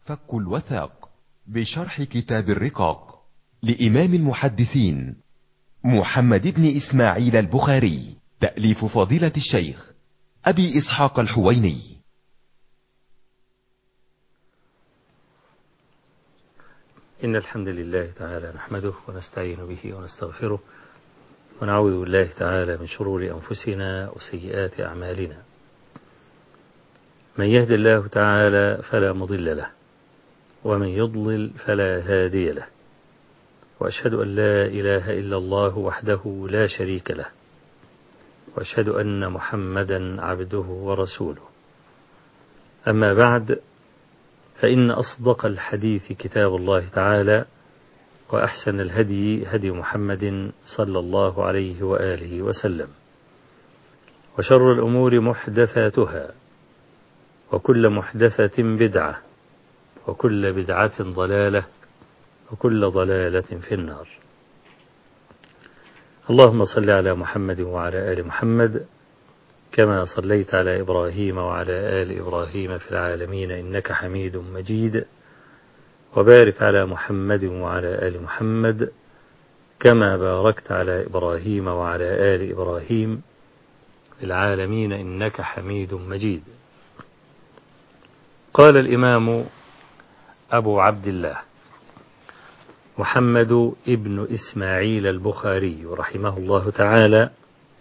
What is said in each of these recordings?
فك الوثاق بشرح كتاب الرقاق لإمام المحدثين محمد بن إسماعيل البخاري تأليف فضيلة الشيخ أبي إسحاق الحويني إن الحمد لله تعالى نحمده ونستعين به ونستغفره ونعوذ بالله تعالى من شرور أنفسنا وسيئات أعمالنا من يهد الله تعالى فلا مضل له ومن يضلل فلا هادي له وأشهد أن لا إله إلا الله وحده لا شريك له وأشهد أن محمدا عبده ورسوله أما بعد فإن أصدق الحديث كتاب الله تعالى وأحسن الهدي هدي محمد صلى الله عليه وآله وسلم وشر الأمور محدثاتها وكل محدثة بدعة وكل بدعة ضلالة وكل ضلالة في النار اللهم صل على محمد وعلى آل محمد كما صليت على إبراهيم وعلى آل إبراهيم في العالمين إنك حميد مجيد وبارك على محمد وعلى آل محمد كما باركت على إبراهيم وعلى آل إبراهيم في العالمين إنك حميد مجيد قال الإمام أبو عبد الله محمد ابن إسماعيل البخاري رحمه الله تعالى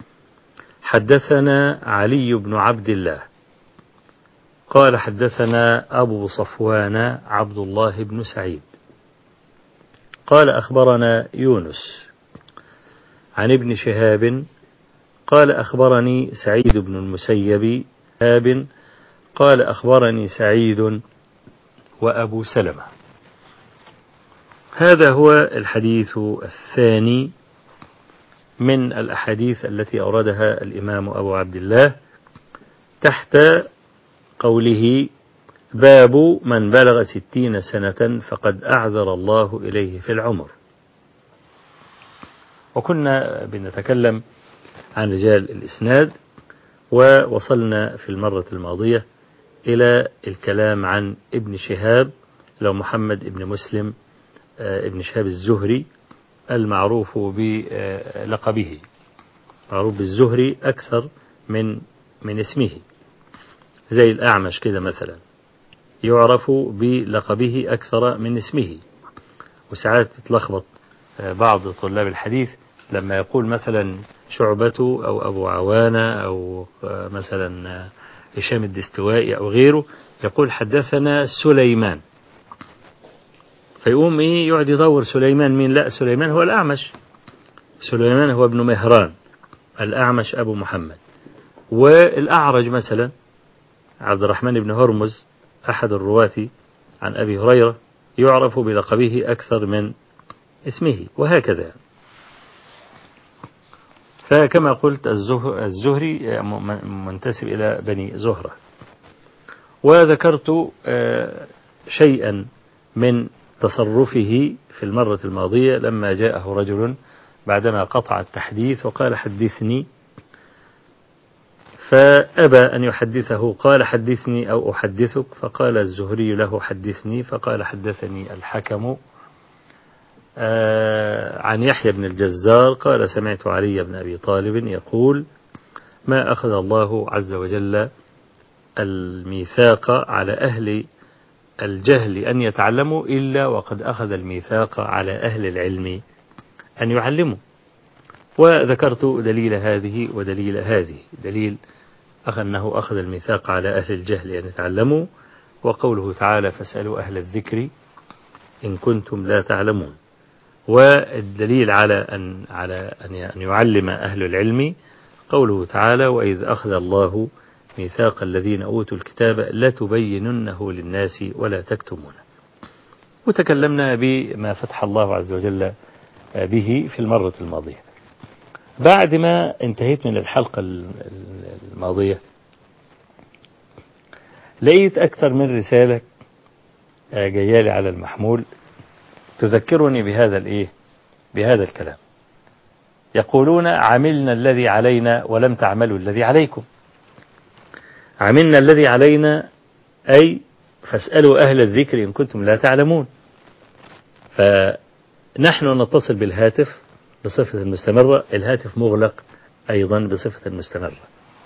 حدثنا علي بن عبد الله قال حدثنا أبو صفوان عبد الله بن سعيد قال أخبرنا يونس عن ابن شهاب قال أخبرني سعيد بن المسيب هاب قال أخبرني سعيد وأبو سلمة هذا هو الحديث الثاني من الأحاديث التي أوردها الإمام أبو عبد الله تحت قوله باب من بلغ ستين سنة فقد أعذر الله إليه في العمر وكنا بنتكلم عن رجال الإسناد ووصلنا في المرة الماضية إلى الكلام عن ابن شهاب لو محمد ابن مسلم ابن شهاب الزهري المعروف بلقبه معروف بالزهري أكثر من من اسمه زي الأعمش كده مثلا يعرف بلقبه أكثر من اسمه وساعات تتلخبط بعض طلاب الحديث لما يقول مثلا شعبة أو أبو عوانة أو مثلا هشام الدستوائي أو غيره يقول حدثنا سليمان فيقوم إيه يقعد يدور سليمان مين لا سليمان هو الأعمش سليمان هو ابن مهران الأعمش أبو محمد والأعرج مثلا عبد الرحمن بن هرمز أحد الرواة عن أبي هريرة يعرف بلقبه أكثر من اسمه وهكذا فكما قلت الزهري منتسب إلى بني زهرة وذكرت شيئا من تصرفه في المرة الماضية لما جاءه رجل بعدما قطع التحديث وقال حدثني فأبى أن يحدثه قال حدثني أو أحدثك فقال الزهري له حدثني فقال حدثني الحكم عن يحيى بن الجزار قال سمعت علي بن أبي طالب يقول ما أخذ الله عز وجل الميثاق على أهل الجهل أن يتعلموا إلا وقد أخذ الميثاق على أهل العلم أن يعلموا وذكرت دليل هذه ودليل هذه دليل أنه أخذ الميثاق على أهل الجهل أن يتعلموا وقوله تعالى فاسألوا أهل الذكر إن كنتم لا تعلمون والدليل على أن على أن يعلم أهل العلم قوله تعالى وإذ أخذ الله ميثاق الذين أوتوا الكتاب لتبيننه للناس ولا تكتمونه وتكلمنا بما فتح الله عز وجل به في المرة الماضية بعد ما انتهيت من الحلقة الماضية لقيت أكثر من رسالة جايالي على المحمول تذكرني بهذا الإيه بهذا الكلام يقولون عملنا الذي علينا ولم تعملوا الذي عليكم عملنا الذي علينا أي فاسألوا أهل الذكر إن كنتم لا تعلمون فنحن نتصل بالهاتف بصفة مستمرة الهاتف مغلق أيضا بصفة مستمرة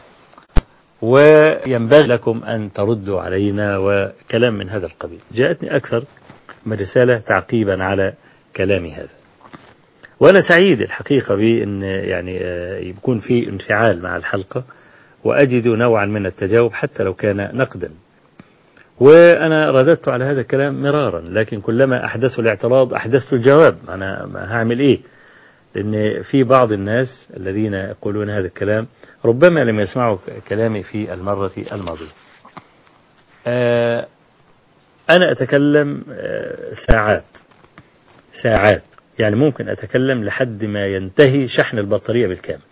وينبغي لكم أن تردوا علينا وكلام من هذا القبيل جاءتني أكثر من رسالة تعقيبا على كلامي هذا وأنا سعيد الحقيقة بأن يعني يكون في انفعال مع الحلقة وأجد نوعا من التجاوب حتى لو كان نقدا وأنا رددت على هذا الكلام مرارا لكن كلما أحدثوا الاعتراض أحدثت الجواب أنا ما هعمل إيه لأن في بعض الناس الذين يقولون هذا الكلام ربما لم يسمعوا كلامي في المرة الماضية أنا أتكلم ساعات ساعات يعني ممكن أتكلم لحد ما ينتهي شحن البطارية بالكامل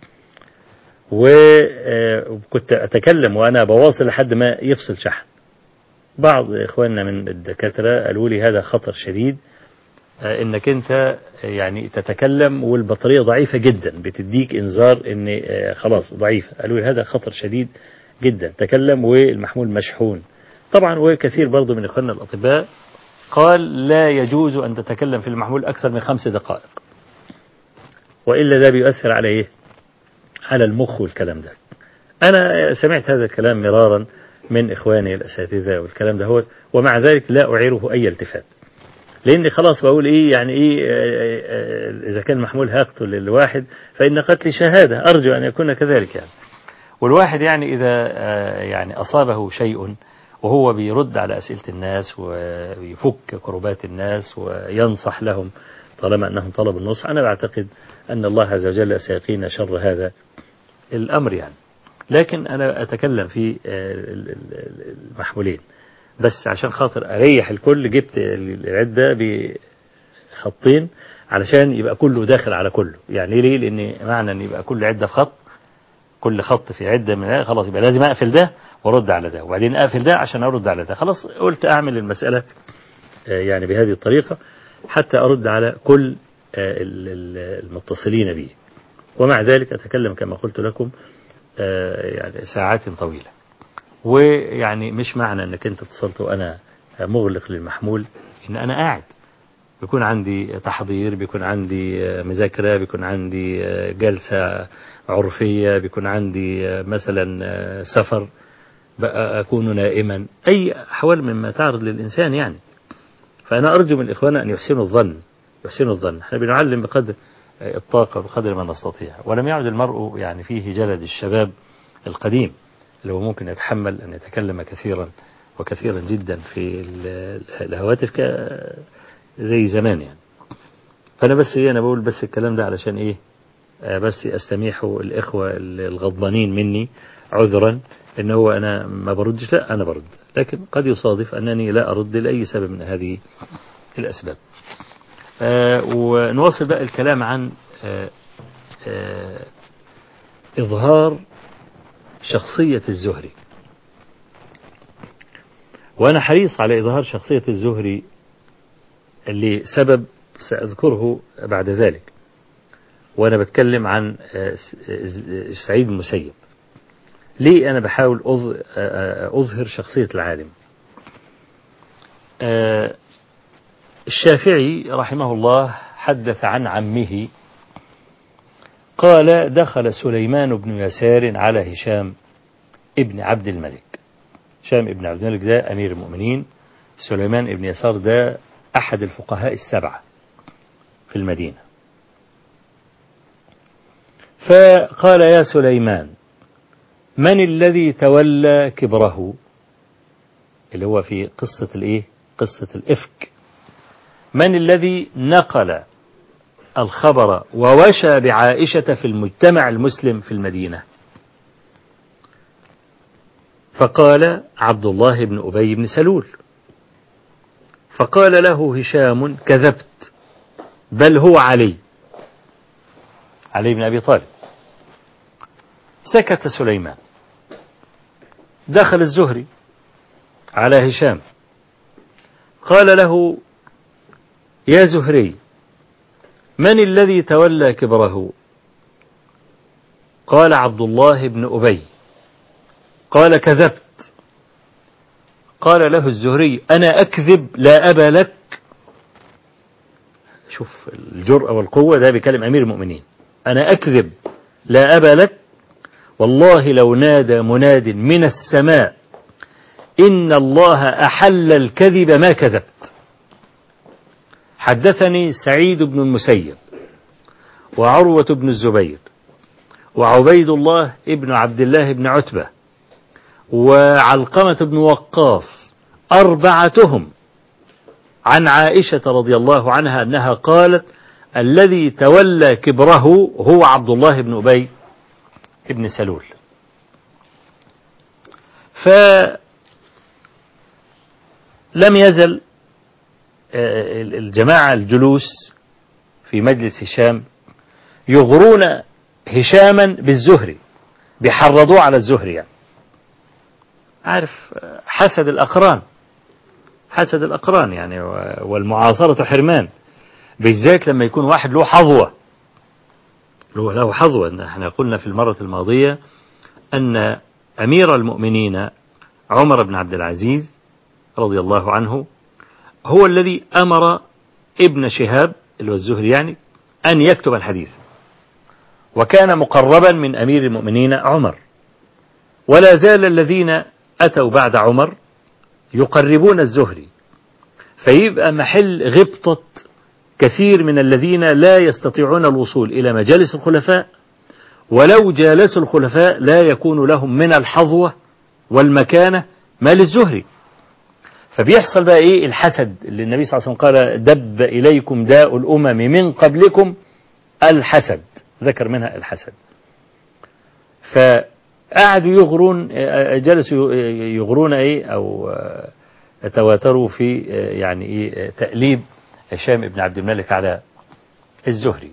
وكنت أتكلم وأنا بواصل لحد ما يفصل شحن بعض إخواننا من الدكاترة قالوا لي هذا خطر شديد انك انت يعني تتكلم والبطاريه ضعيفه جدا بتديك انذار ان خلاص ضعيفه قالوا لي هذا خطر شديد جدا تكلم والمحمول مشحون طبعا وكثير برضو من اخواننا الاطباء قال لا يجوز ان تتكلم في المحمول اكثر من خمس دقائق والا ده بيؤثر على ايه على المخ والكلام ده انا سمعت هذا الكلام مرارا من اخواني الاساتذه والكلام ده هو ومع ذلك لا اعيره اي التفات لاني خلاص بقول ايه يعني ايه اذا كان محمول هيقتل الواحد فان قتلي شهاده ارجو ان يكون كذلك يعني والواحد يعني اذا يعني اصابه شيء وهو بيرد على اسئله الناس ويفك كربات الناس وينصح لهم طالما انهم طلبوا النصح انا بعتقد ان الله عز وجل سيقينا شر هذا الامر يعني لكن انا اتكلم في المحمولين بس عشان خاطر اريح الكل جبت العده بخطين علشان يبقى كله داخل على كله يعني ليه لان معنى ان يبقى كل عده في خط كل خط في عده من خلاص يبقى لازم اقفل ده وارد على ده وبعدين اقفل ده عشان ارد على ده خلاص قلت اعمل المساله يعني بهذه الطريقه حتى ارد على كل المتصلين بي ومع ذلك اتكلم كما قلت لكم يعني ساعات طويله ويعني مش معنى انك انت اتصلت وانا مغلق للمحمول ان انا قاعد بيكون عندي تحضير بيكون عندي مذاكرة بيكون عندي جلسة عرفية بيكون عندي مثلا سفر بقى أكون نائما أي أحوال مما تعرض للإنسان يعني فأنا أرجو من الإخوان أن يحسنوا الظن يحسنوا الظن احنا بنعلم بقدر الطاقة بقدر ما نستطيع ولم يعد المرء يعني فيه جلد الشباب القديم اللي هو ممكن يتحمل أن يتكلم كثيرا وكثيرا جدا في الهواتف زي زمان يعني فأنا بس إيه أنا بقول بس الكلام ده علشان إيه بس أستميحوا الإخوة الغضبانين مني عذرا إن هو أنا ما بردش لا أنا برد لكن قد يصادف أنني لا أرد لأي سبب من هذه الأسباب آه ونواصل بقى الكلام عن آه آه إظهار شخصية الزهري وأنا حريص على إظهار شخصية الزهري لسبب سأذكره بعد ذلك وأنا بتكلم عن سعيد المسيب ليه أنا بحاول أظهر شخصية العالم الشافعي رحمه الله حدث عن عمه قال دخل سليمان بن يسار على هشام ابن عبد الملك هشام ابن عبد الملك ده أمير المؤمنين سليمان ابن يسار ده أحد الفقهاء السبعة في المدينة فقال يا سليمان من الذي تولى كبره اللي هو في قصة الايه قصة الإفك من الذي نقل الخبر ووشى بعائشة في المجتمع المسلم في المدينة فقال عبد الله بن أبي بن سلول فقال له هشام كذبت بل هو علي علي بن أبي طالب سكت سليمان دخل الزهري على هشام قال له يا زهري من الذي تولى كبره قال عبد الله بن أبي قال كذبت قال له الزهري أنا أكذب لا أبا لك شوف الجرأة والقوة ده بيكلم أمير المؤمنين أنا أكذب لا أبا لك والله لو نادى مناد من السماء إن الله أحل الكذب ما كذبت حدثني سعيد بن المسيب وعروة بن الزبير وعبيد الله ابن عبد الله بن عتبة وعلقمة بن وقاص أربعتهم عن عائشة رضي الله عنها أنها قالت الذي تولى كبره هو عبد الله بن أبي بن سلول فلم يزل الجماعة الجلوس في مجلس هشام يغرون هشاما بالزهري بيحرضوه على الزهري يعني عارف حسد الأقران حسد الأقران يعني والمعاصرة حرمان بالذات لما يكون واحد له حظوة له له حظوة احنا قلنا في المرة الماضية أن أمير المؤمنين عمر بن عبد العزيز رضي الله عنه هو الذي أمر ابن شهاب اللي هو الزهري يعني أن يكتب الحديث وكان مقربا من أمير المؤمنين عمر ولا زال الذين أتوا بعد عمر يقربون الزهري فيبقى محل غبطة كثير من الذين لا يستطيعون الوصول إلى مجالس الخلفاء ولو جالسوا الخلفاء لا يكون لهم من الحظوة والمكانة ما للزهري فبيحصل بقى ايه الحسد اللي النبي صلى الله عليه وسلم قال دب اليكم داء الامم من قبلكم الحسد ذكر منها الحسد فقعدوا يغرون جلسوا يغرون ايه او تواتروا في يعني ايه تأليب هشام بن عبد الملك على الزهري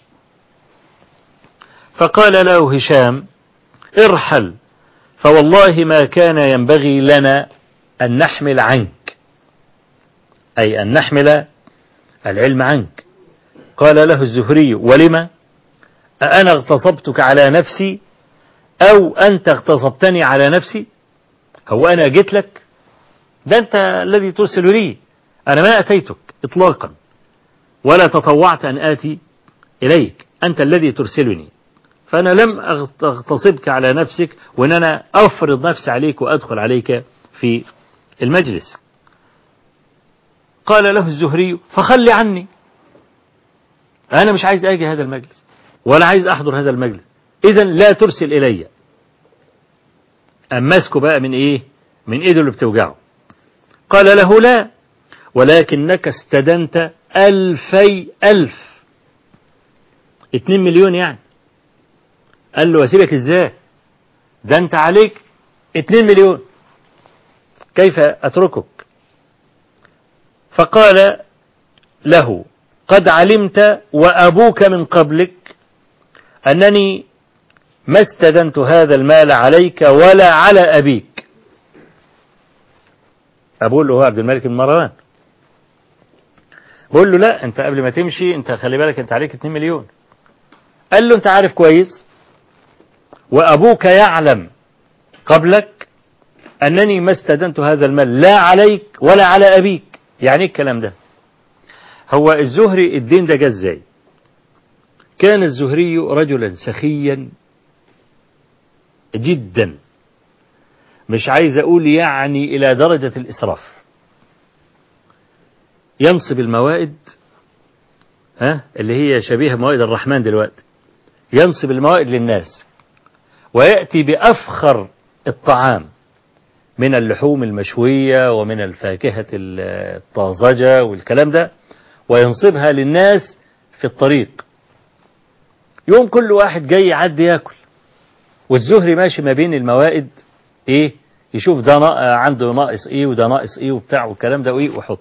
فقال له هشام ارحل فوالله ما كان ينبغي لنا أن نحمل عنك أي أن نحمل العلم عنك قال له الزهري ولم أأنا اغتصبتك على نفسي أو أنت اغتصبتني على نفسي هو أنا جيت لك ده أنت الذي ترسل لي أنا ما أتيتك إطلاقا ولا تطوعت أن آتي إليك أنت الذي ترسلني فأنا لم أغتصبك على نفسك وأن أنا أفرض نفسي عليك وأدخل عليك في المجلس قال له الزهري فخلي عني أنا مش عايز أجي هذا المجلس ولا عايز أحضر هذا المجلس إذا لا ترسل إلي أمسكه بقى من إيه من إيده اللي بتوجعه قال له لا ولكنك استدنت ألفي ألف اتنين مليون يعني قال له وسيلك ازاي ده انت عليك اتنين مليون كيف أتركك فقال له قد علمت وأبوك من قبلك أنني ما استدنت هذا المال عليك ولا على أبيك أبوه اللي هو عبد الملك بن مروان بقول له لا أنت قبل ما تمشي أنت خلي بالك أنت عليك 2 مليون قال له أنت عارف كويس وأبوك يعلم قبلك أنني ما استدنت هذا المال لا عليك ولا على أبيك يعني إيه الكلام ده هو الزهري الدين ده جه ازاي كان الزهري رجلا سخيا جدا مش عايز أقول يعني إلى درجة الإسراف ينصب الموائد ها اللي هي شبيهة موائد الرحمن دلوقتي ينصب الموائد للناس ويأتي بأفخر الطعام من اللحوم المشوية ومن الفاكهة الطازجة والكلام ده وينصبها للناس في الطريق يوم كل واحد جاي يعدي ياكل والزهري ماشي ما بين الموائد ايه يشوف ده عنده ناقص ايه وده ناقص ايه وبتاع والكلام ده وايه وحط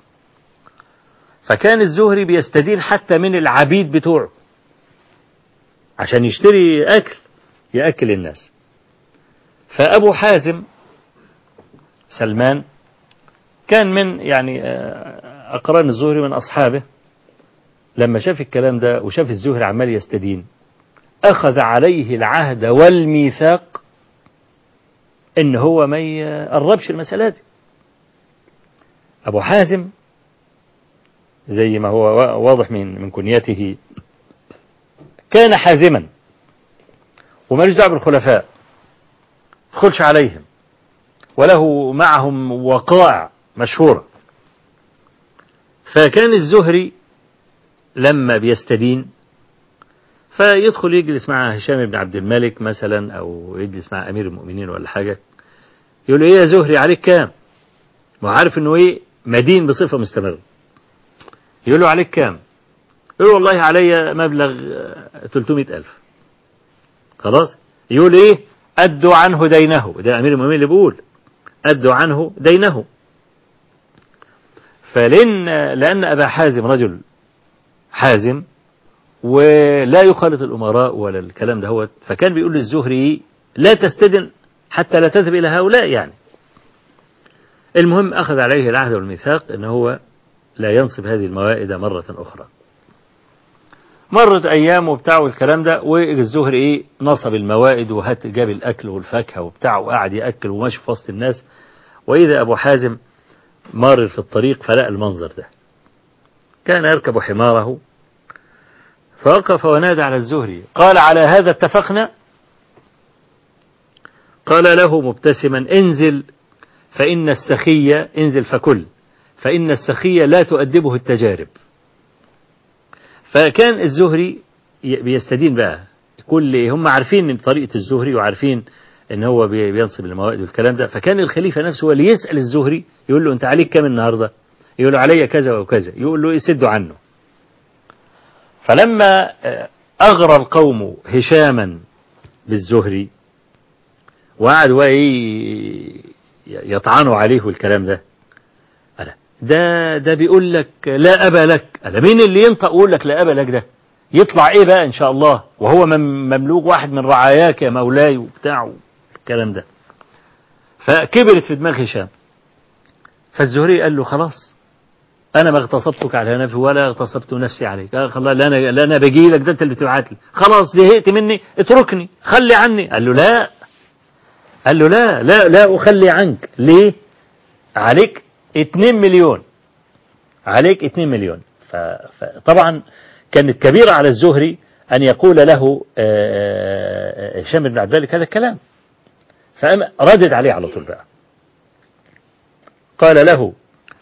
فكان الزهري بيستدين حتى من العبيد بتوعه عشان يشتري اكل ياكل الناس فابو حازم سلمان كان من يعني أقران الزهري من أصحابه لما شاف الكلام ده وشاف الزهري عمال يستدين أخذ عليه العهد والميثاق إن هو ما يقربش المسألة دي أبو حازم زي ما هو واضح من من كنيته كان حازما ومالوش دعوه بالخلفاء يدخلش عليهم وله معهم وقائع مشهورة فكان الزهري لما بيستدين فيدخل يجلس مع هشام بن عبد الملك مثلا أو يجلس مع أمير المؤمنين ولا حاجة يقول له إيه يا زهري عليك كام؟ ما هو عارف إنه إيه مدين بصفة مستمرة يقول له عليك كام؟ يقول له والله علي مبلغ 300 ألف خلاص يقول إيه أدوا عنه دينه ده أمير المؤمنين اللي بيقول أدوا عنه دينه فلأن لأن أبا حازم رجل حازم ولا يخالط الأمراء ولا الكلام ده هو فكان بيقول للزهري لا تستدن حتى لا تذهب إلى هؤلاء يعني المهم أخذ عليه العهد والميثاق أنه هو لا ينصب هذه الموائد مرة أخرى مرت أيام وبتاع والكلام ده والزهري إيه نصب الموائد وهات جاب الأكل والفاكهة وبتاع وقعد يأكل وماشي في وسط الناس وإذا أبو حازم مار في الطريق فلقى المنظر ده كان يركب حماره فوقف ونادى على الزهري قال على هذا اتفقنا قال له مبتسما انزل فإن السخية انزل فكل فإن السخية لا تؤدبه التجارب فكان الزهري بيستدين بقى كل هم عارفين من طريقة الزهري وعارفين ان هو بينصب الموائد والكلام ده فكان الخليفة نفسه هو اللي يسأل الزهري يقول له انت عليك كام النهاردة يقول له علي كذا وكذا يقول له يسدوا عنه فلما أغرى القوم هشاما بالزهري وقعدوا يطعنوا عليه والكلام ده ده ده بيقول لك لا أبا لك أنا مين اللي ينطق يقول لك لا أبا لك ده يطلع إيه بقى إن شاء الله وهو مملوك واحد من رعاياك يا مولاي وبتاع الكلام ده فكبرت في دماغ هشام فالزهري قال له خلاص أنا ما اغتصبتك على نفسي ولا اغتصبت نفسي عليك قال خلاص لا أنا لا أنا بجي لك ده أنت اللي بتبعت لي خلاص زهقت مني اتركني خلي عني قال له لا قال له لا لا لا أخلي عنك ليه عليك 2 مليون عليك 2 مليون فطبعا كانت كبيرة على الزهري أن يقول له هشام بن عبد الملك هذا الكلام فردد عليه على طول بقى قال له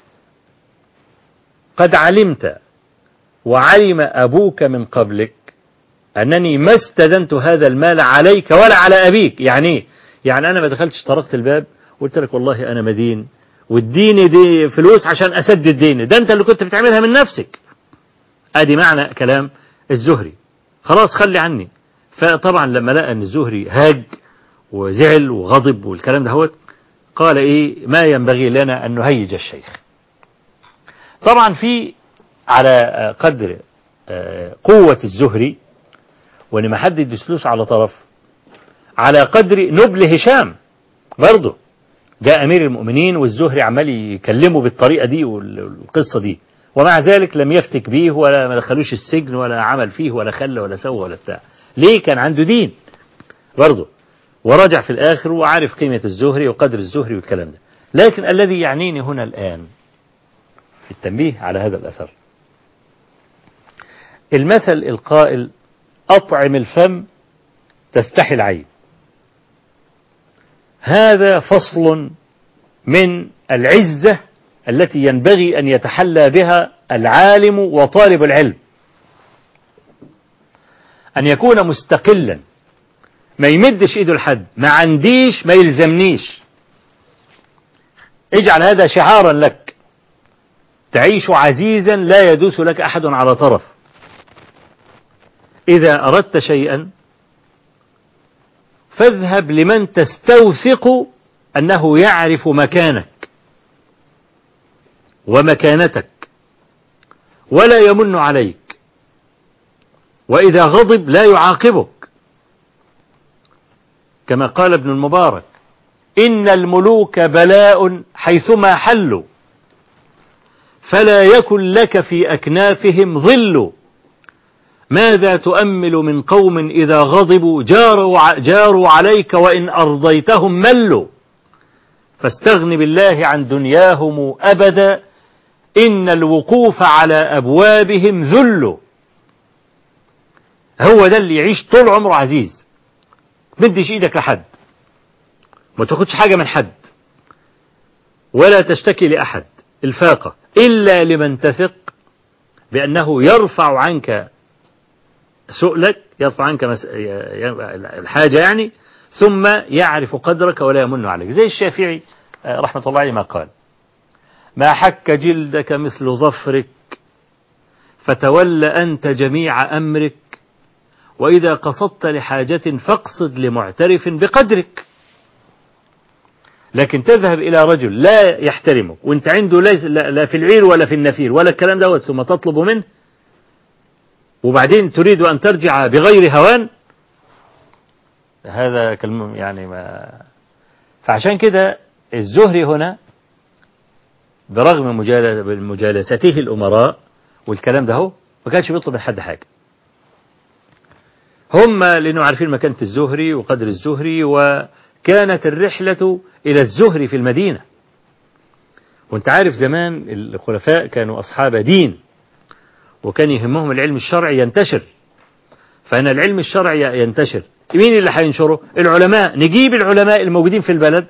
قد علمت وعلم أبوك من قبلك أنني ما استدنت هذا المال عليك ولا على أبيك يعني إيه؟ يعني أنا ما دخلتش طرقت الباب قلت لك والله أنا مدين واديني دي فلوس عشان أسدد ديني ده أنت اللي كنت بتعملها من نفسك أدي معنى كلام الزهري خلاص خلي عني فطبعا لما لقى أن الزهري هاج وزعل وغضب والكلام ده هو قال إيه ما ينبغي لنا أن نهيج الشيخ طبعا في على قدر قوة الزهري وان ما حد يدسلوش على طرف على قدر نبل هشام برضه جاء أمير المؤمنين والزهري عمال يكلمه بالطريقة دي والقصة دي ومع ذلك لم يفتك بيه ولا ما دخلوش السجن ولا عمل فيه ولا خلى ولا سوى ولا بتاع ليه كان عنده دين برضه ورجع في الآخر وعارف قيمة الزهري وقدر الزهري والكلام ده لكن الذي يعنيني هنا الآن في التنبيه على هذا الأثر المثل القائل أطعم الفم تستحي العين هذا فصل من العزة التي ينبغي أن يتحلى بها العالم وطالب العلم أن يكون مستقلا ما يمدش إيده لحد ما عنديش ما يلزمنيش اجعل هذا شعارا لك تعيش عزيزا لا يدوس لك أحد على طرف إذا أردت شيئا فاذهب لمن تستوثق أنه يعرف مكانك ومكانتك ولا يمن عليك وإذا غضب لا يعاقبك كما قال ابن المبارك إن الملوك بلاء حيثما حلوا فلا يكن لك في أكنافهم ظل ماذا تؤمل من قوم إذا غضبوا جاروا, جاروا عليك وإن أرضيتهم ملوا فاستغن بالله عن دنياهم أبدا إن الوقوف على أبوابهم ذل هو ده اللي يعيش طول عمره عزيز مدش إيدك لحد ما تاخدش حاجة من حد ولا تشتكي لأحد الفاقة إلا لمن تثق بأنه يرفع عنك سؤلك يرفع عنك مس... الحاجة يعني ثم يعرف قدرك ولا يمن عليك زي الشافعي رحمة الله عليه ما قال ما حك جلدك مثل ظفرك فتول أنت جميع أمرك وإذا قصدت لحاجة فاقصد لمعترف بقدرك لكن تذهب إلى رجل لا يحترمك وانت عنده ليس لا في العير ولا في النفير ولا الكلام دوت ثم تطلب منه وبعدين تريد أن ترجع بغير هوان هذا كلام يعني ما فعشان كده الزهري هنا برغم مجالسته الأمراء والكلام ده هو ما كانش بيطلب من حد حاجة هم لأنه عارفين مكانة الزهري وقدر الزهري وكانت الرحلة إلى الزهري في المدينة وانت عارف زمان الخلفاء كانوا أصحاب دين وكان يهمهم العلم الشرعي ينتشر فأن العلم الشرعي ينتشر مين اللي هينشره العلماء نجيب العلماء الموجودين في البلد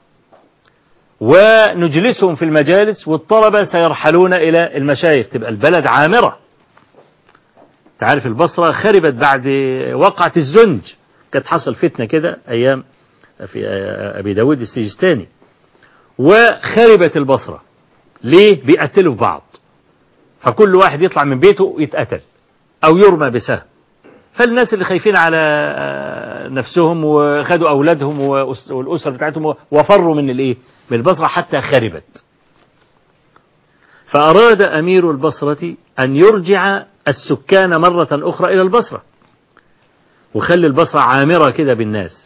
ونجلسهم في المجالس والطلبة سيرحلون إلى المشايخ تبقى البلد عامرة تعرف البصرة خربت بعد وقعة الزنج كانت حصل فتنة كده أيام في أبي داود السجستاني وخربت البصرة ليه بيقتلوا في بعض فكل واحد يطلع من بيته يتقتل أو يرمى بسهم فالناس اللي خايفين على نفسهم وخدوا أولادهم والأسر بتاعتهم وفروا من الإيه من البصرة حتى خربت فأراد أمير البصرة أن يرجع السكان مرة أخرى إلى البصرة وخلي البصرة عامرة كده بالناس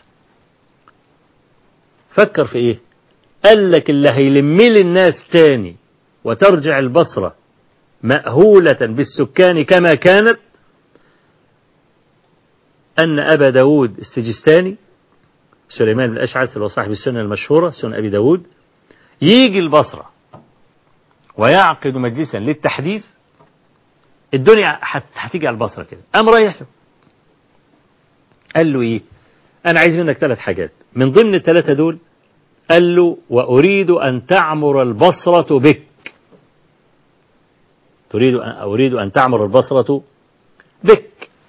فكر في إيه قال لك اللي هيلم لي الناس تاني وترجع البصرة مأهولة بالسكان كما كانت أن أبا داود السجستاني سليمان بن الأشعث اللي هو صاحب السنة المشهورة سنة أبي داود يجي البصرة ويعقد مجلسا للتحديث الدنيا هتيجي على البصرة كده قام رايح له قال له إيه أنا عايز منك ثلاث حاجات من ضمن الثلاثة دول قال له وأريد أن تعمر البصرة بك تريد أن أريد أن تعمر البصرة بك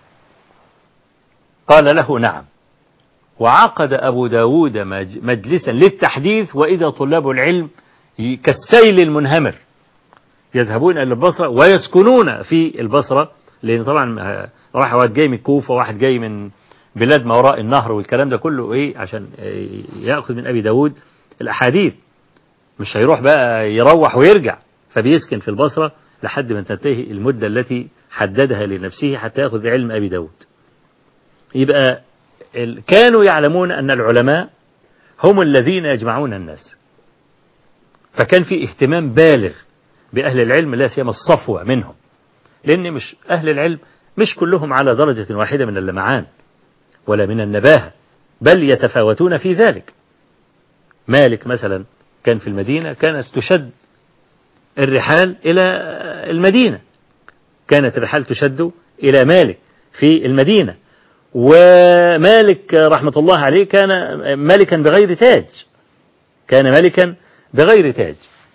قال له نعم وعقد أبو داود مجلسا للتحديث وإذا طلاب العلم كالسيل المنهمر يذهبون إلى البصرة ويسكنون في البصرة لأن طبعا راح واحد جاي من الكوفة وواحد جاي من بلاد ما وراء النهر والكلام ده كله إيه عشان يأخذ من أبي داود الأحاديث مش هيروح بقى يروح ويرجع فبيسكن في البصرة لحد ما تنتهي المدة التي حددها لنفسه حتى يأخذ علم أبي داود يبقى كانوا يعلمون أن العلماء هم الذين يجمعون الناس فكان في اهتمام بالغ بأهل العلم لا سيما الصفوة منهم لأن مش أهل العلم مش كلهم على درجة واحدة من اللمعان ولا من النباهة بل يتفاوتون في ذلك مالك مثلا كان في المدينة كانت تشد الرحال إلى المدينة كانت الرحال تشد إلى مالك في المدينة ومالك رحمة الله عليه كان ملكا بغير تاج كان ملكا بغير تاج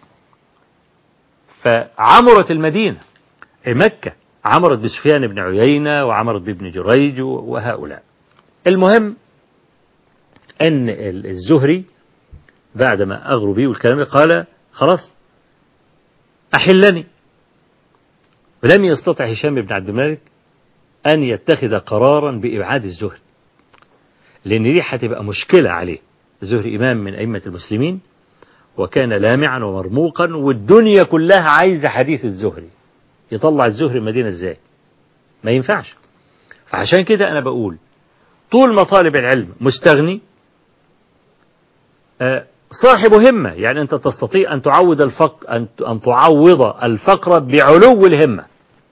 فعمرت المدينة مكة عمرت بسفيان بن عيينة وعمرت بابن جريج وهؤلاء المهم أن الزهري بعدما أغروا به والكلام قال خلاص أحلني ولم يستطع هشام بن عبد الملك أن يتخذ قرارا بإبعاد الزهري لأن دي هتبقى مشكلة عليه الزهري إمام من أئمة المسلمين وكان لامعا ومرموقا والدنيا كلها عايزة حديث الزهري يطلع الزهري المدينة ازاي ما ينفعش فعشان كده أنا بقول طول ما طالب العلم مستغني صاحب همة يعني أنت تستطيع أن تعود الفقر أن أن تعوض الفقر بعلو الهمة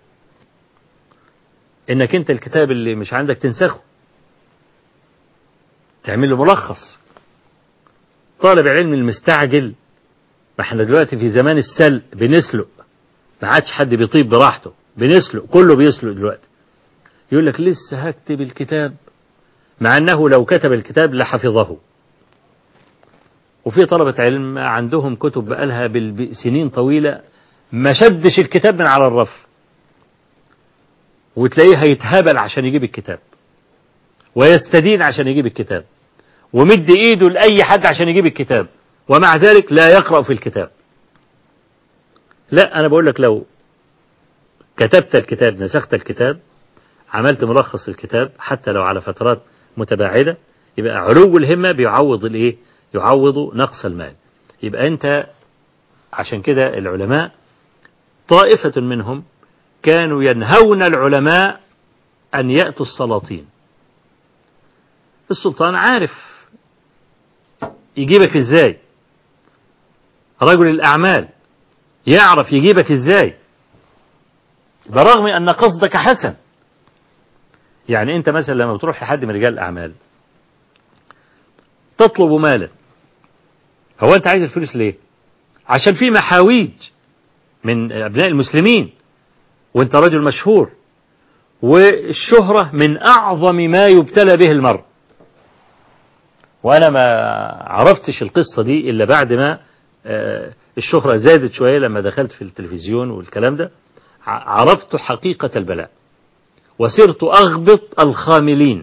إنك أنت الكتاب اللي مش عندك تنسخه تعمل له ملخص طالب العلم المستعجل ما احنا دلوقتي في زمان السلق بنسلق ما عادش حد بيطيب براحته بنسلق كله بيسلق دلوقتي يقول لك لسه هكتب الكتاب مع أنه لو كتب الكتاب لحفظه وفي طلبة علم عندهم كتب بقالها سنين طويلة ما شدش الكتاب من على الرف وتلاقيه هيتهبل عشان يجيب الكتاب ويستدين عشان يجيب الكتاب ومد ايده لأي حد عشان يجيب الكتاب ومع ذلك لا يقرأ في الكتاب لا أنا بقول لك لو كتبت الكتاب نسخت الكتاب عملت ملخص الكتاب حتى لو على فترات متباعدة يبقى علو الهمة بيعوض الايه يعوض نقص المال يبقى انت عشان كده العلماء طائفة منهم كانوا ينهون العلماء أن يأتوا السلاطين السلطان عارف يجيبك ازاي رجل الأعمال يعرف يجيبك ازاي برغم أن قصدك حسن يعني أنت مثلا لما بتروح لحد من رجال الأعمال تطلب مالا هو أنت عايز الفلوس ليه عشان في محاويج من أبناء المسلمين وأنت رجل مشهور والشهرة من أعظم ما يبتلى به المرء وأنا ما عرفتش القصة دي إلا بعد ما الشهرة زادت شوية لما دخلت في التلفزيون والكلام ده عرفت حقيقة البلاء وصرت أغبط الخاملين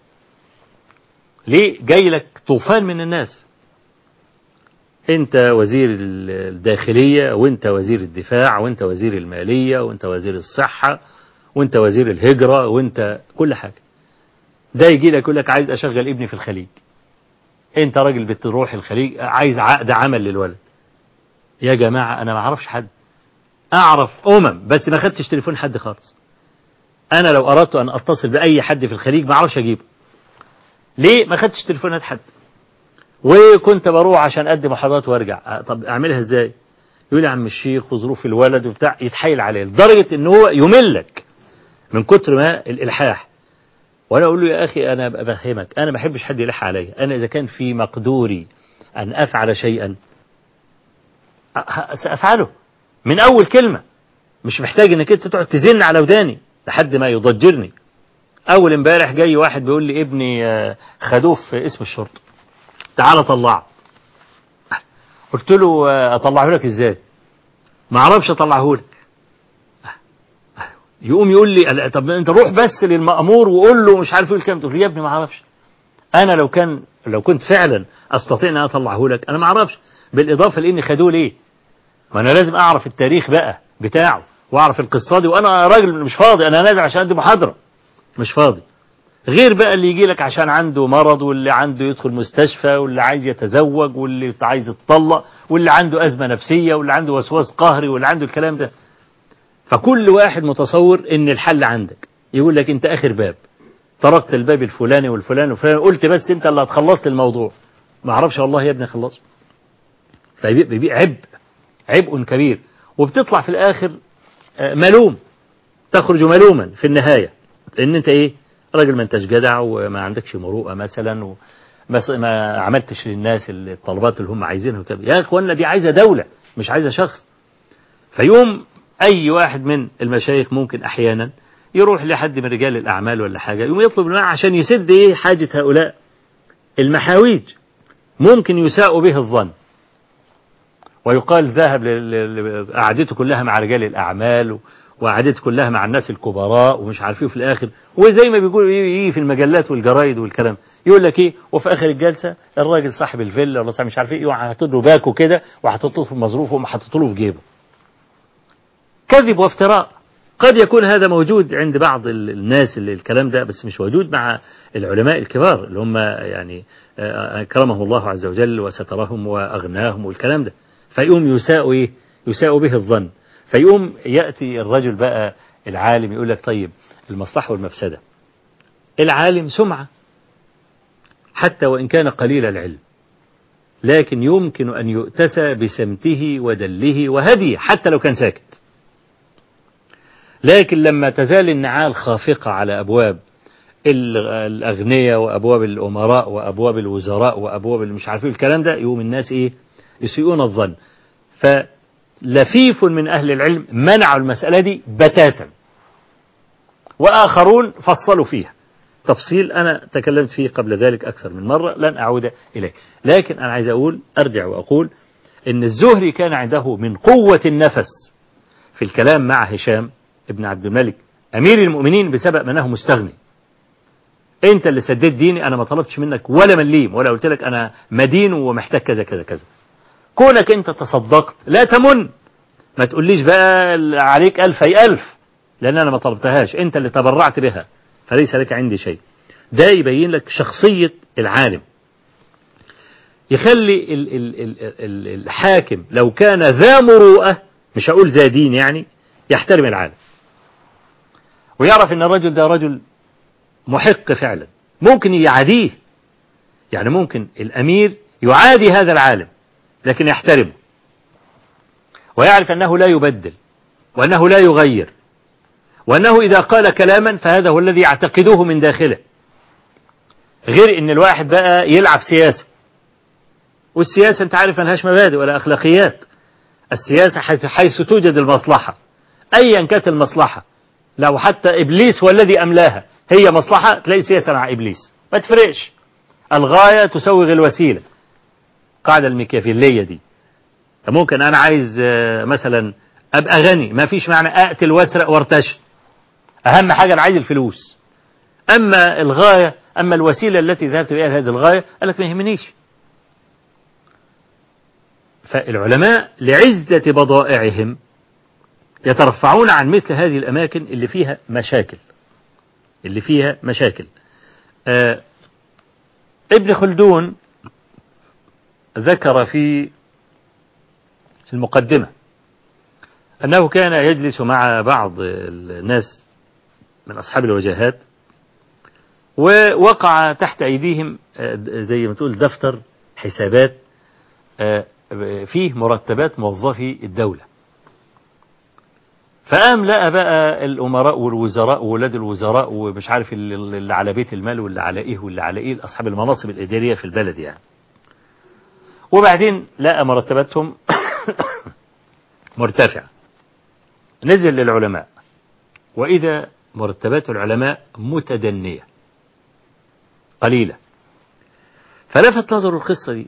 ليه جاي لك طوفان من الناس انت وزير الداخلية وانت وزير الدفاع وانت وزير المالية وانت وزير الصحة وانت وزير الهجرة وانت كل حاجة ده يجي لك يقول لك عايز اشغل ابني في الخليج انت راجل بتروح الخليج عايز عقد عمل للولد يا جماعة انا ما اعرفش حد اعرف امم بس ما خدتش تليفون حد خالص انا لو اردت ان اتصل باي حد في الخليج ما اعرفش اجيبه ليه ما خدتش تليفونات حد وكنت بروح عشان ادي محاضرات وارجع طب اعملها ازاي يقول لي عم الشيخ وظروف الولد وبتاع يتحايل عليه لدرجه ان هو يملك من كتر ما الالحاح وانا اقول له يا اخي انا بفهمك انا ما بحبش حد يلح عليا انا اذا كان في مقدوري ان افعل شيئا سافعله من اول كلمه مش محتاج انك انت تقعد تزن على وداني لحد ما يضجرني اول امبارح جاي واحد بيقول لي ابني خدوه في اسم الشرطه تعالى طلعه قلت له اطلعه لك ازاي ما اعرفش اطلعه لك يقوم يقول لي طب انت روح بس للمأمور وقول له مش عارف ايه الكلام تقول يا ابني ما اعرفش انا لو كان لو كنت فعلا استطيع ان اطلعه لك انا ما اعرفش بالاضافه لاني خدوه ليه ما انا لازم اعرف التاريخ بقى بتاعه واعرف القصه دي وانا راجل مش فاضي انا نازل عشان ادي محاضره مش فاضي غير بقى اللي يجي لك عشان عنده مرض واللي عنده يدخل مستشفى واللي عايز يتزوج واللي عايز يتطلق واللي عنده أزمة نفسية واللي عنده وسواس قهري واللي عنده الكلام ده فكل واحد متصور ان الحل عندك يقول لك انت اخر باب طرقت الباب الفلاني والفلاني والفلاني قلت بس انت اللي هتخلص الموضوع ما اعرفش والله يا ابني خلصه فبيبقى عبء عبء كبير وبتطلع في الاخر ملوم تخرج ملوما في النهاية ان انت ايه راجل ما انتش جدع وما عندكش مروءة مثلا وما ما عملتش للناس الطلبات اللي هم عايزينها وكده يا اخوانا دي عايزة دولة مش عايزة شخص فيوم اي واحد من المشايخ ممكن احيانا يروح لحد من رجال الاعمال ولا حاجة يقوم يطلب الماء عشان يسد ايه حاجة هؤلاء المحاويج ممكن يساء به الظن ويقال ذهب قعدته كلها مع رجال الأعمال وقعدته كلها مع الناس الكبراء ومش عارف ايه في الآخر وزي ما بيقولوا يجي في المجلات والجرايد والكلام يقول لك ايه وفي آخر الجلسة الراجل صاحب الفيلا ولا صاحب مش عارف ايه يروح حاطط له باكو كده وحاطط له في مظروفه وحاطط له في جيبه كذب وافتراء قد يكون هذا موجود عند بعض الناس اللي الكلام ده بس مش موجود مع العلماء الكبار اللي هم يعني أكرمهم الله عز وجل وسترهم وأغناهم والكلام ده فيقوم يساء إيه؟ يساء به الظن فيقوم يأتي الرجل بقى العالم يقول لك طيب المصلحة والمفسدة العالم سمعة حتى وإن كان قليل العلم لكن يمكن أن يؤتسى بسمته ودله وهديه حتى لو كان ساكت لكن لما تزال النعال خافقة على أبواب الأغنياء وأبواب الأمراء وأبواب الوزراء وأبواب مش عارفين الكلام ده يقوم الناس إيه يسيئون الظن لفيف من أهل العلم منعوا المسألة دي بتاتا وآخرون فصلوا فيها تفصيل أنا تكلمت فيه قبل ذلك أكثر من مرة لن أعود إليه لكن أنا عايز أقول أرجع وأقول إن الزهري كان عنده من قوة النفس في الكلام مع هشام ابن عبد الملك أمير المؤمنين بسبب أنه مستغني أنت اللي سددت ديني أنا ما طلبتش منك ولا مليم ولا قلت لك أنا مدين ومحتاج كذا كذا كذا كونك أنت تصدقت لا تمن ما تقوليش بقى عليك ألف أي ألف لأن أنا ما طلبتهاش أنت اللي تبرعت بها فليس لك عندي شيء ده يبين لك شخصية العالم يخلي ال ال ال ال الحاكم لو كان ذا مروءة مش هقول ذا دين يعني يحترم العالم ويعرف ان الرجل ده رجل محق فعلا ممكن يعاديه يعني ممكن الامير يعادي هذا العالم لكن يحترمه ويعرف انه لا يبدل وانه لا يغير وأنه إذا قال كلاما فهذا هو الذي يعتقدوه من داخله غير إن الواحد بقى يلعب سياسة والسياسة أنت عارف ملهاش مبادئ ولا أخلاقيات السياسة حيث, حيث توجد المصلحة أيا كانت المصلحة لو حتى إبليس هو الذي أملاها هي مصلحة تلاقي سياسة مع إبليس ما تفرقش الغاية تسوغ الوسيلة قاعدة الميكافيلية دي ممكن أنا عايز مثلا أبقى غني ما فيش معنى أقتل وأسرق وارتشي أهم حاجة أنا عايز الفلوس أما الغاية أما الوسيلة التي ذهبت بها لهذه الغاية قال لك ما يهمنيش فالعلماء لعزة بضائعهم يترفعون عن مثل هذه الأماكن اللي فيها مشاكل اللي فيها مشاكل آه ابن خلدون ذكر في المقدمة أنه كان يجلس مع بعض الناس من أصحاب الوجاهات ووقع تحت أيديهم زي ما تقول دفتر حسابات فيه مرتبات موظفي الدولة فقام لقى بقى الأمراء والوزراء وولاد الوزراء ومش عارف اللي على بيت المال واللي على إيه واللي على إيه أصحاب المناصب الإدارية في البلد يعني وبعدين لقى مرتباتهم مرتفعة نزل للعلماء وإذا مرتبات العلماء متدنية قليلة فلفت نظر القصة دي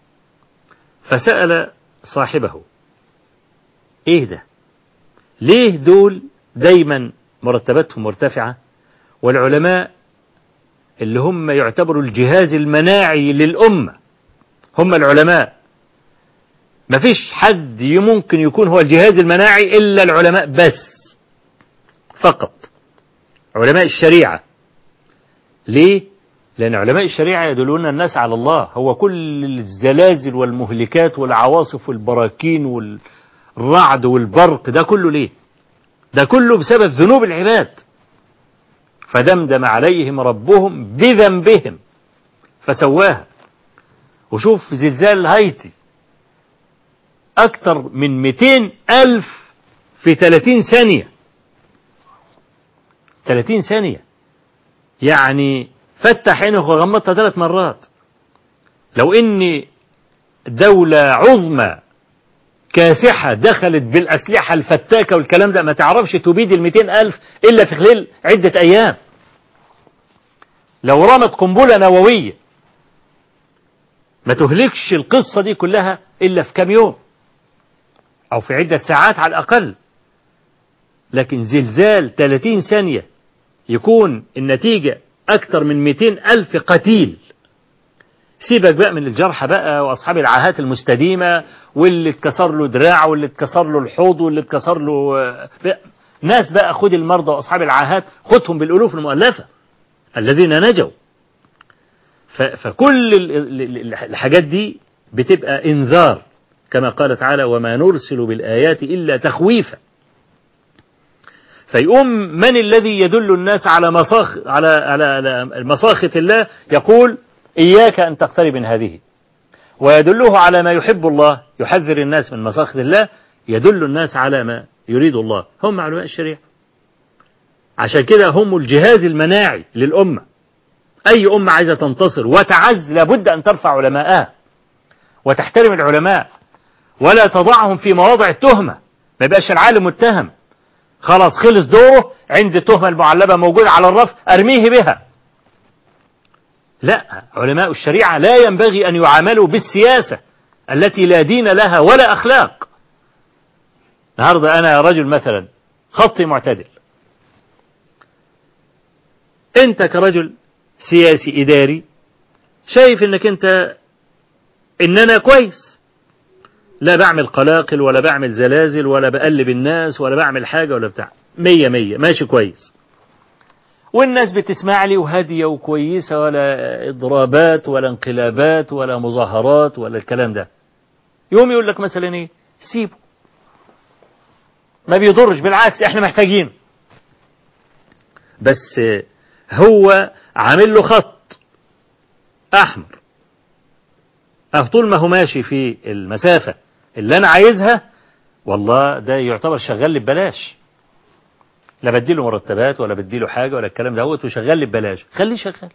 فسأل صاحبه إيه ده ليه دول دايما مرتباتهم مرتفعة والعلماء اللي هم يعتبروا الجهاز المناعي للأمة هم العلماء ما فيش حد ممكن يكون هو الجهاز المناعي إلا العلماء بس فقط علماء الشريعة ليه؟ لأن علماء الشريعة يدلون الناس على الله هو كل الزلازل والمهلكات والعواصف والبراكين والرعد والبرق ده كله ليه؟ ده كله بسبب ذنوب العباد فدمدم عليهم ربهم بذنبهم فسواها وشوف زلزال هايتي أكثر من 200 ألف في 30 ثانية 30 ثانية يعني فتح عينه وغمضتها ثلاث مرات لو إن دولة عظمى كاسحة دخلت بالأسلحة الفتاكة والكلام ده ما تعرفش تبيد المئتين ألف إلا في خلال عدة أيام لو رمت قنبلة نووية ما تهلكش القصة دي كلها إلا في كام يوم أو في عدة ساعات على الأقل لكن زلزال 30 ثانية يكون النتيجة أكثر من 200 ألف قتيل سيبك بقى من الجرحى بقى وأصحاب العاهات المستديمة واللي اتكسر له دراع واللي اتكسر له الحوض واللي اتكسر له بقى ناس بقى خد المرضى وأصحاب العاهات خدهم بالألوف المؤلفة الذين نجوا فكل الحاجات دي بتبقى انذار كما قال تعالى وما نرسل بالآيات إلا تخويفا فيقوم من الذي يدل الناس على مصاخ على على مصاخة الله يقول إياك أن تقترب من هذه ويدله على ما يحب الله يحذر الناس من مصاخة الله يدل الناس على ما يريد الله هم علماء الشريعة عشان كده هم الجهاز المناعي للأمة أي أمة عايزة تنتصر وتعز لابد أن ترفع علماءها وتحترم العلماء ولا تضعهم في مواضع التهمة ما يبقاش العالم متهم خلاص خلص دوره عند التهمة المعلبة موجودة على الرف أرميه بها لا علماء الشريعة لا ينبغي أن يعاملوا بالسياسة التي لا دين لها ولا أخلاق النهاردة أنا رجل مثلا خطي معتدل أنت كرجل سياسي إداري شايف أنك أنت إن أنا كويس لا بعمل قلاقل ولا بعمل زلازل ولا بقلب الناس ولا بعمل حاجة ولا بتاع مية مية ماشي كويس والناس بتسمع لي وهادية وكويسة ولا إضرابات ولا انقلابات ولا مظاهرات ولا الكلام ده يوم يقول لك مثلا ايه سيبه ما بيضرش بالعكس احنا محتاجينه بس هو عامل له خط احمر اه طول ما هو ماشي في المسافة اللي انا عايزها والله ده يعتبر شغال لي ببلاش لا بديله مرتبات ولا بديله حاجة ولا الكلام دوت وشغال لي ببلاش خليه شغال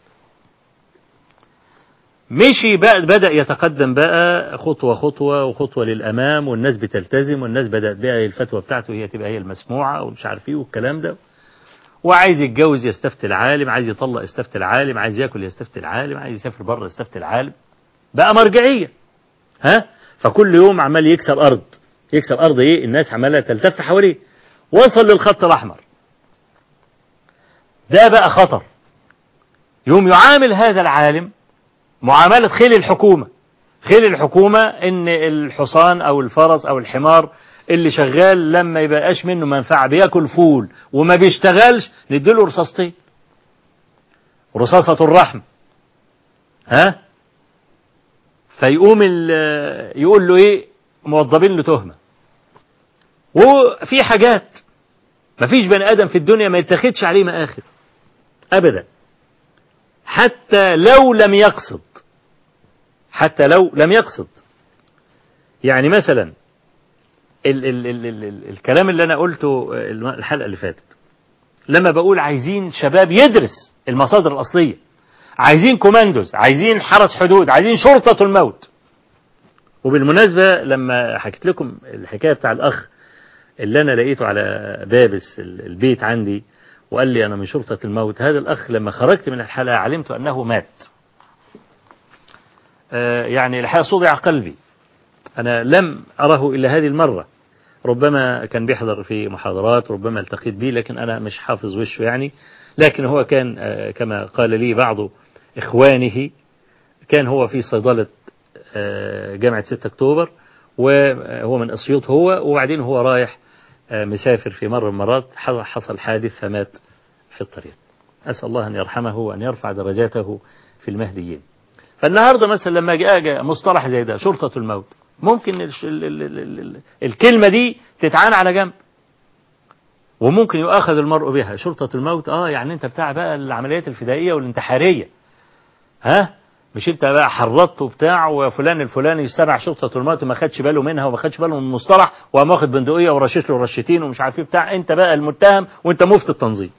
مشي بقى بدأ يتقدم بقى خطوة خطوة وخطوة للأمام والناس بتلتزم والناس بدأت بقى الفتوى بتاعته هي تبقى هي المسموعة ومش عارف ايه والكلام ده وعايز يتجوز يستفتي العالم عايز يطلق يستفتي العالم عايز ياكل يستفتي العالم عايز يسافر بره يستفتي العالم بقى مرجعية ها فكل يوم عمال يكسب أرض يكسب أرض ايه الناس عمالة تلتف حواليه وصل للخط الأحمر ده بقى خطر يوم يعامل هذا العالم معاملة خيل الحكومة خيل الحكومة ان الحصان او الفرس او الحمار اللي شغال لما يبقاش منه منفعة بياكل فول وما بيشتغلش نديله رصاصتين رصاصة الرحم ها فيقوم يقول له ايه موظبين له تهمة وفي حاجات مفيش بني ادم في الدنيا ما يتخدش عليه مآخذ ابدا حتى لو لم يقصد حتى لو لم يقصد يعني مثلا ال ال ال ال ال الكلام اللي أنا قلته الحلقة اللي فاتت لما بقول عايزين شباب يدرس المصادر الأصلية عايزين كوماندوز عايزين حرس حدود عايزين شرطة الموت وبالمناسبة لما حكيت لكم الحكاية بتاع الأخ اللي أنا لقيته على بابس البيت عندي وقال لي أنا من شرطة الموت هذا الأخ لما خرجت من الحلقة علمت أنه مات آه يعني الحقيقة صدع قلبي أنا لم أره إلا هذه المرة ربما كان بيحضر في محاضرات ربما التقيت به لكن أنا مش حافظ وشه يعني لكن هو كان آه كما قال لي بعض إخوانه كان هو في صيدلة آه جامعة 6 أكتوبر وهو من أسيوط هو وبعدين هو رايح مسافر في مرة من المرات حصل حادث فمات في الطريق أسأل الله أن يرحمه وأن يرفع درجاته في المهديين فالنهاردة مثلا لما جاء مصطلح زي ده شرطة الموت ممكن ال ال ال ال الكلمة دي تتعان على جنب وممكن يؤاخذ المرء بها شرطة الموت اه يعني انت بتاع بقى العمليات الفدائية والانتحارية ها مش انت بقى حرضت وبتاع وفلان الفلاني سمع شرطة الموت وما خدش باله منها وما خدش باله من المصطلح وقام واخد بندقية ورشش له رشتين ومش عارف ايه بتاع انت بقى المتهم وانت مفتي التنظيم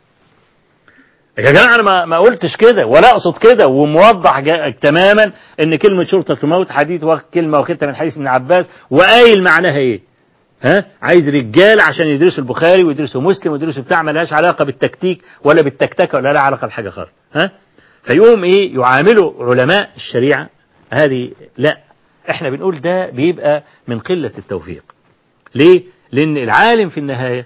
يا جماعة أنا ما, ما قلتش كده ولا أقصد كده وموضح تماما إن كلمة شرطة الموت حديث واخد كلمة واخدتها من حديث ابن عباس وقايل معناها إيه؟ ها؟ عايز رجال عشان يدرسوا البخاري ويدرسوا مسلم ويدرسوا بتاع ملهاش علاقة بالتكتيك ولا بالتكتكة ولا لها علاقة بحاجة خالص ها؟ فيقوم إيه يعاملوا علماء الشريعة هذه لا إحنا بنقول ده بيبقى من قلة التوفيق ليه؟ لأن العالم في النهاية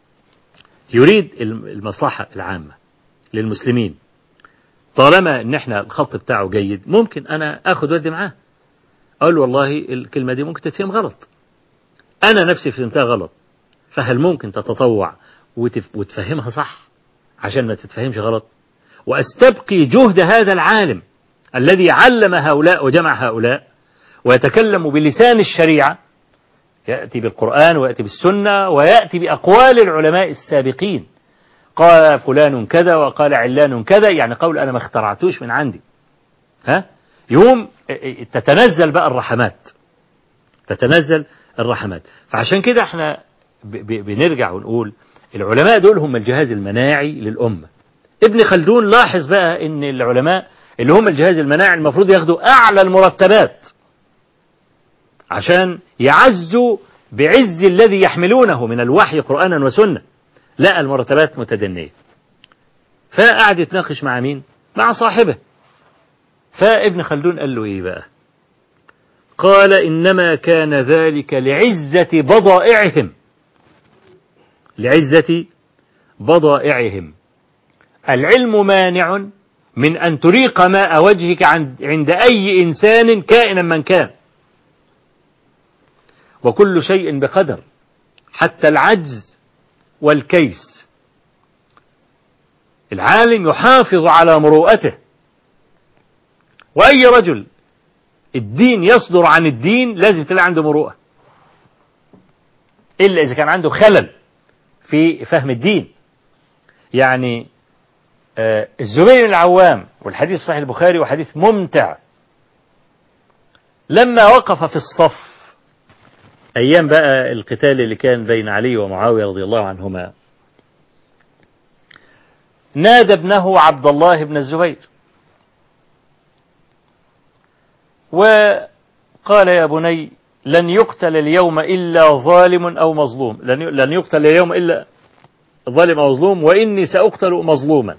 يريد المصلحة العامة للمسلمين طالما ان احنا الخط بتاعه جيد ممكن انا اخد ودي معاه اقول والله الكلمة دي ممكن تتفهم غلط انا نفسي فهمتها غلط فهل ممكن تتطوع وتف... وتفهمها صح عشان ما تتفهمش غلط واستبقي جهد هذا العالم الذي علم هؤلاء وجمع هؤلاء ويتكلم بلسان الشريعة يأتي بالقرآن ويأتي بالسنة ويأتي بأقوال العلماء السابقين قال فلان كذا وقال علان كذا يعني قول أنا ما اخترعتوش من عندي ها يوم تتنزل بقى الرحمات تتنزل الرحمات فعشان كده احنا بنرجع ونقول العلماء دول هم الجهاز المناعي للأمة ابن خلدون لاحظ بقى ان العلماء اللي هم الجهاز المناعي المفروض ياخدوا أعلى المرتبات عشان يعزوا بعز الذي يحملونه من الوحي قرآنا وسنة لا المرتبات متدنية فقعد يتناقش مع مين مع صاحبه فابن خلدون قال له ايه بقى قال انما كان ذلك لعزة بضائعهم لعزة بضائعهم العلم مانع من أن تريق ماء وجهك عند أي إنسان كائنا من كان وكل شيء بقدر حتى العجز والكيس العالم يحافظ على مروءته وأي رجل الدين يصدر عن الدين لازم تلاقي عنده مروءة إلا إذا كان عنده خلل في فهم الدين يعني آه الزبير العوام والحديث في صحيح البخاري وحديث ممتع لما وقف في الصف أيام بقى القتال اللي كان بين علي ومعاوية رضي الله عنهما نادى ابنه عبد الله بن الزبير وقال يا بني لن يقتل اليوم إلا ظالم أو مظلوم لن يقتل اليوم إلا ظالم أو مظلوم وإني سأقتل مظلوما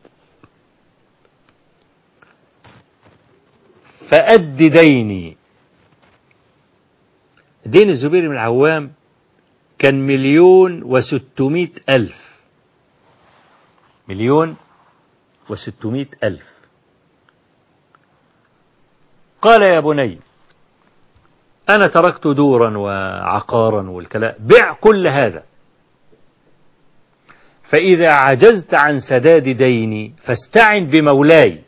فأد ديني دين الزبير بن العوام كان مليون وستمائة ألف مليون وستمائة ألف قال يا بني أنا تركت دورا وعقارا والكلام بع كل هذا فإذا عجزت عن سداد ديني فاستعن بمولاي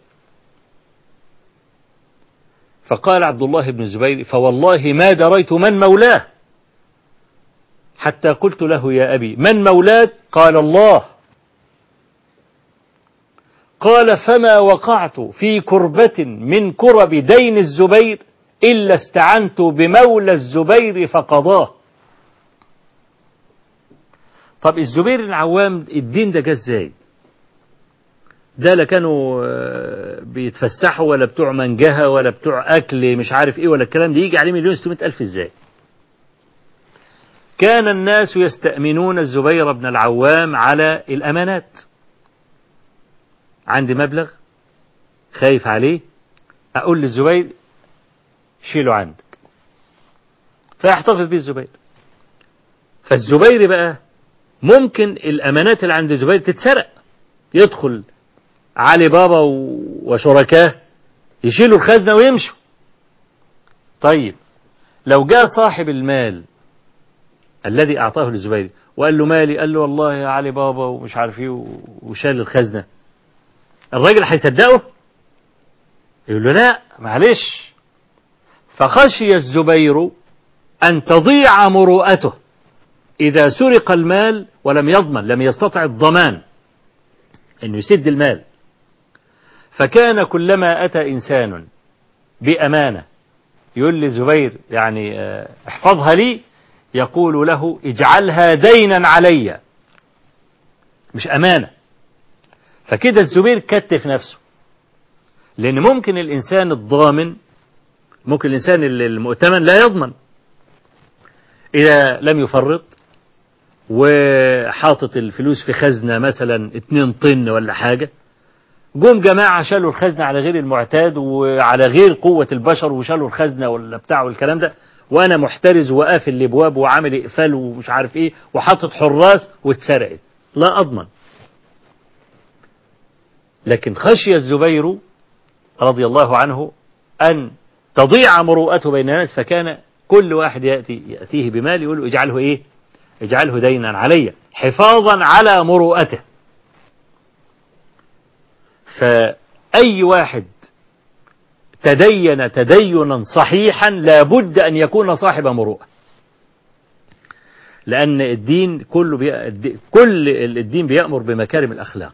فقال عبد الله بن الزبير فوالله ما دريت من مولاه حتى قلت له يا أبي من مولاك قال الله قال فما وقعت في كربة من كرب دين الزبير إلا استعنت بمولى الزبير فقضاه طب الزبير العوام الدين ده جه ازاي ده لا كانوا بيتفسحوا ولا بتوع منجهة ولا بتوع أكل مش عارف إيه ولا الكلام ده يجي عليه مليون ستمائة ألف إزاي كان الناس يستأمنون الزبير بن العوام على الأمانات عندي مبلغ خايف عليه أقول للزبير شيله عندك فيحتفظ به الزبير فالزبير بقى ممكن الأمانات اللي عند الزبير تتسرق يدخل علي بابا وشركاه يشيلوا الخزنة ويمشوا طيب لو جاء صاحب المال الذي أعطاه للزبير وقال له مالي قال له والله يا علي بابا ومش عارف ايه وشال الخزنة الراجل هيصدقه يقول له لا معلش فخشي الزبير أن تضيع مروءته إذا سرق المال ولم يضمن لم يستطع الضمان أنه يسد المال فكان كلما أتى إنسان بأمانة يقول لزبير يعني احفظها لي يقول له اجعلها دينا علي مش أمانة فكده الزبير كتف نفسه لأن ممكن الإنسان الضامن ممكن الإنسان المؤتمن لا يضمن إذا لم يفرط وحاطط الفلوس في خزنة مثلا 2 طن ولا حاجة جم جماعة شالوا الخزنة على غير المعتاد وعلى غير قوة البشر وشالوا الخزنة ولا بتاع والكلام ده وأنا محترز وقافل الأبواب وعامل إقفال ومش عارف إيه وحاطط حراس واتسرقت لا أضمن لكن خشي الزبير رضي الله عنه أن تضيع مروءته بين الناس فكان كل واحد يأتي يأتيه بمال يقول له اجعله إيه اجعله دينا علي حفاظا على مروءته فأي واحد تدين تدينا صحيحا لابد أن يكون صاحب مروءة لأن الدين كله بي... كل الدين بيأمر بمكارم الأخلاق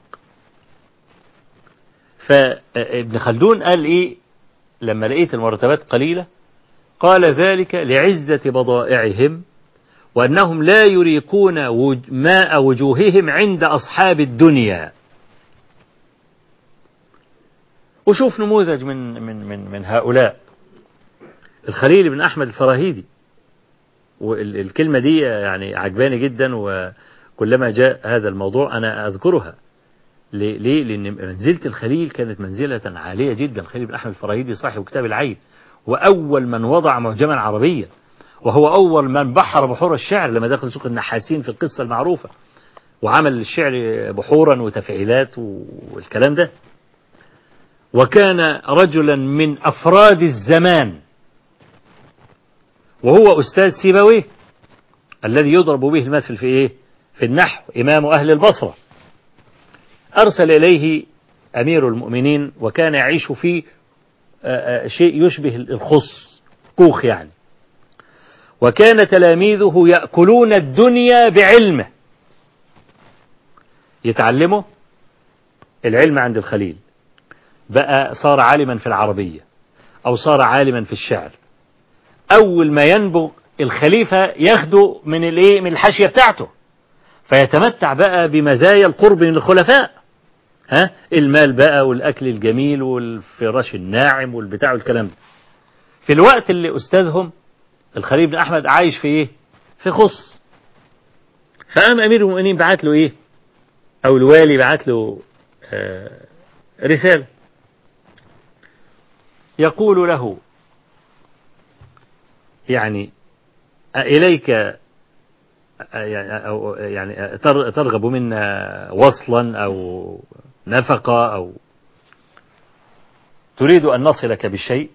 فابن خلدون قال إيه لما لقيت المرتبات قليلة قال ذلك لعزة بضائعهم وأنهم لا يريقون ماء وجوههم عند أصحاب الدنيا وشوف نموذج من من من من هؤلاء الخليل بن أحمد الفراهيدي والكلمة دي يعني عجباني جدا وكلما جاء هذا الموضوع أنا أذكرها ليه؟ ليه؟ لأن منزلة الخليل كانت منزلة عالية جدا الخليل بن أحمد الفراهيدي صاحب كتاب العين وأول من وضع معجما عربيا وهو أول من بحر بحور الشعر لما دخل سوق النحاسين في القصة المعروفة وعمل الشعر بحورا وتفعيلات والكلام ده وكان رجلا من أفراد الزمان وهو أستاذ سيبويه الذي يضرب به المثل في إيه؟ في النحو إمام أهل البصرة أرسل إليه أمير المؤمنين وكان يعيش في شيء يشبه الخص كوخ يعني وكان تلاميذه يأكلون الدنيا بعلمه يتعلمه العلم عند الخليل بقى صار عالما في العربية أو صار عالما في الشعر أول ما ينبغ الخليفة ياخده من الايه من الحاشية بتاعته فيتمتع بقى بمزايا القرب من الخلفاء ها المال بقى والأكل الجميل والفراش الناعم والبتاع والكلام ده في الوقت اللي أستاذهم الخليل بن أحمد عايش في إيه في خص فقام أمير المؤمنين بعت له إيه أو الوالي بعت له آه رسالة يقول له يعني إليك أو يعني ترغب منا وصلا أو نفقة أو تريد أن نصلك بشيء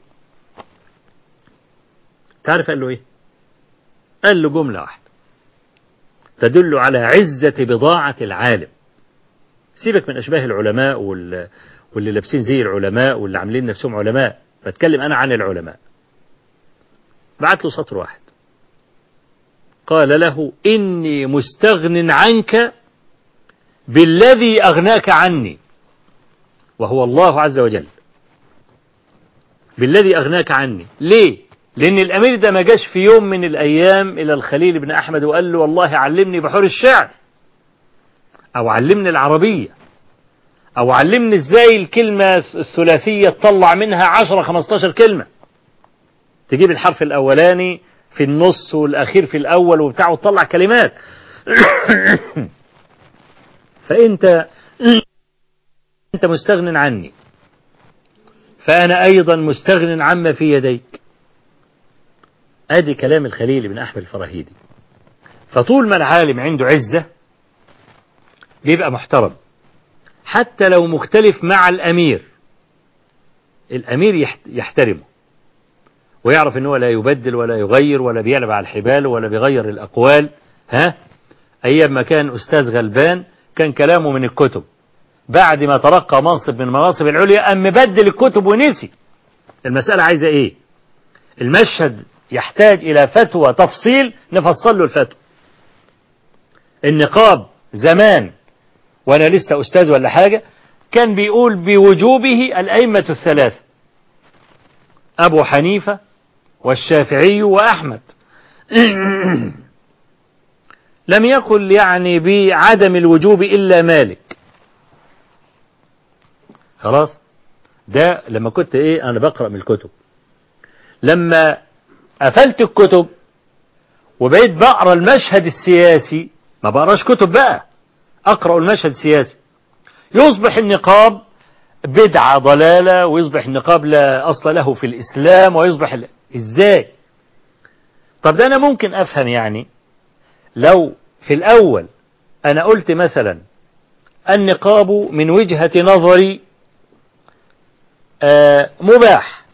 تعرف قال له إيه قال له جملة واحدة تدل على عزة بضاعة العالم سيبك من أشباه العلماء وال... واللي لابسين زي العلماء واللي عاملين نفسهم علماء بتكلم أنا عن العلماء بعت له سطر واحد قال له إني مستغن عنك بالذي أغناك عني وهو الله عز وجل بالذي أغناك عني ليه لأن الأمير ده ما جاش في يوم من الأيام إلى الخليل بن أحمد وقال له والله علمني بحور الشعر أو علمني العربية أو علمني إزاي الكلمة الثلاثية تطلع منها عشرة خمستاشر كلمة تجيب الحرف الأولاني في النص والأخير في الأول وبتاع وتطلع كلمات فأنت أنت مستغن عني فأنا أيضا مستغن عما في يديك أدي كلام الخليل بن أحمد الفراهيدي فطول ما العالم عنده عزة بيبقى محترم حتى لو مختلف مع الأمير الأمير يحترمه ويعرف ان هو لا يبدل ولا يغير ولا بيعلب على الحبال ولا بيغير الأقوال ها أيام ما كان أستاذ غلبان كان كلامه من الكتب بعد ما ترقى منصب من المناصب العليا أم مبدل الكتب ونسي المسألة عايزة إيه المشهد يحتاج إلى فتوى تفصيل نفصل له الفتوى النقاب زمان وأنا لسه أستاذ ولا حاجة كان بيقول بوجوبه الأئمة الثلاثة أبو حنيفة والشافعي وأحمد لم يقل يعني بعدم الوجوب إلا مالك خلاص ده لما كنت ايه انا بقرأ من الكتب لما قفلت الكتب وبقيت بقرا المشهد السياسي ما بقراش كتب بقى اقرا المشهد السياسي يصبح النقاب بدعة ضلالة ويصبح النقاب لا أصل له في الإسلام ويصبح ال... إزاي طب ده أنا ممكن أفهم يعني لو في الأول أنا قلت مثلا النقاب من وجهة نظري آه مباح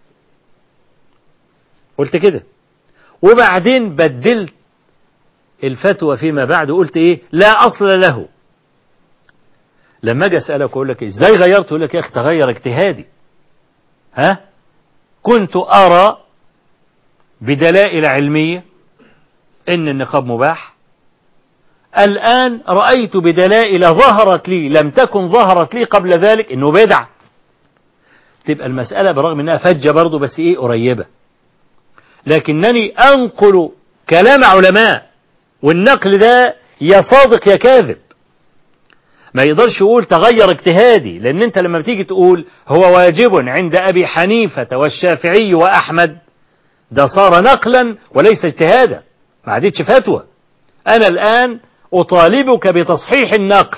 قلت كده وبعدين بدلت الفتوى فيما بعد وقلت ايه لا اصل له لما اجي اسالك اقول لك ازاي غيرت اقول لك يا اخي تغير اجتهادي ها كنت ارى بدلائل علميه ان النقاب مباح الان رايت بدلائل ظهرت لي لم تكن ظهرت لي قبل ذلك انه بدعه تبقى المساله برغم انها فجه برضه بس ايه قريبه لكنني انقل كلام علماء والنقل ده يا صادق يا كاذب ما يقدرش يقول تغير اجتهادي لان انت لما بتيجي تقول هو واجب عند ابي حنيفة والشافعي واحمد ده صار نقلا وليس اجتهادا ما عادتش فتوى أنا الآن أطالبك بتصحيح النقل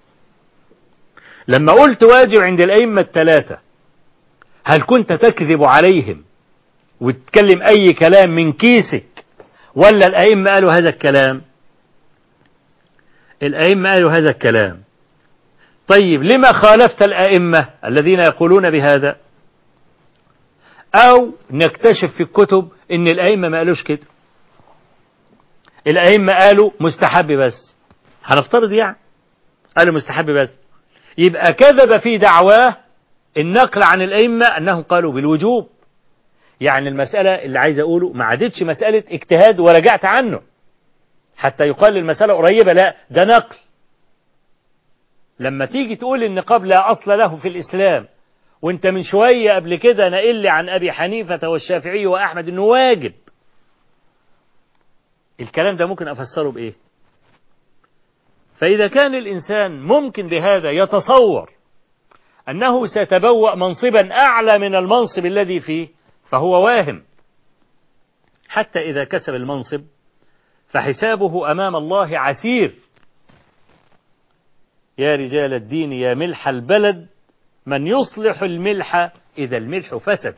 لما قلت واجب عند الأئمة الثلاثة هل كنت تكذب عليهم وتتكلم أي كلام من كيسك ولا الأئمة قالوا هذا الكلام الأئمة قالوا هذا الكلام طيب لما خالفت الأئمة الذين يقولون بهذا أو نكتشف في الكتب إن الأئمة ما قالوش كده الأئمة قالوا مستحب بس هنفترض يعني قالوا مستحب بس يبقى كذب في دعواه النقل عن الأئمة أنهم قالوا بالوجوب يعني المسألة اللي عايز أقوله ما عادتش مسألة اجتهاد ورجعت عنه حتى يقال المسألة قريبة لا ده نقل لما تيجي تقول النقاب لا أصل له في الإسلام وانت من شوية قبل كده نقل لي عن أبي حنيفة والشافعي وأحمد أنه واجب الكلام ده ممكن أفسره بإيه فإذا كان الإنسان ممكن بهذا يتصور أنه سيتبوأ منصبا أعلى من المنصب الذي فيه فهو واهم حتى إذا كسب المنصب فحسابه أمام الله عسير يا رجال الدين يا ملح البلد من يصلح الملح إذا الملح فسد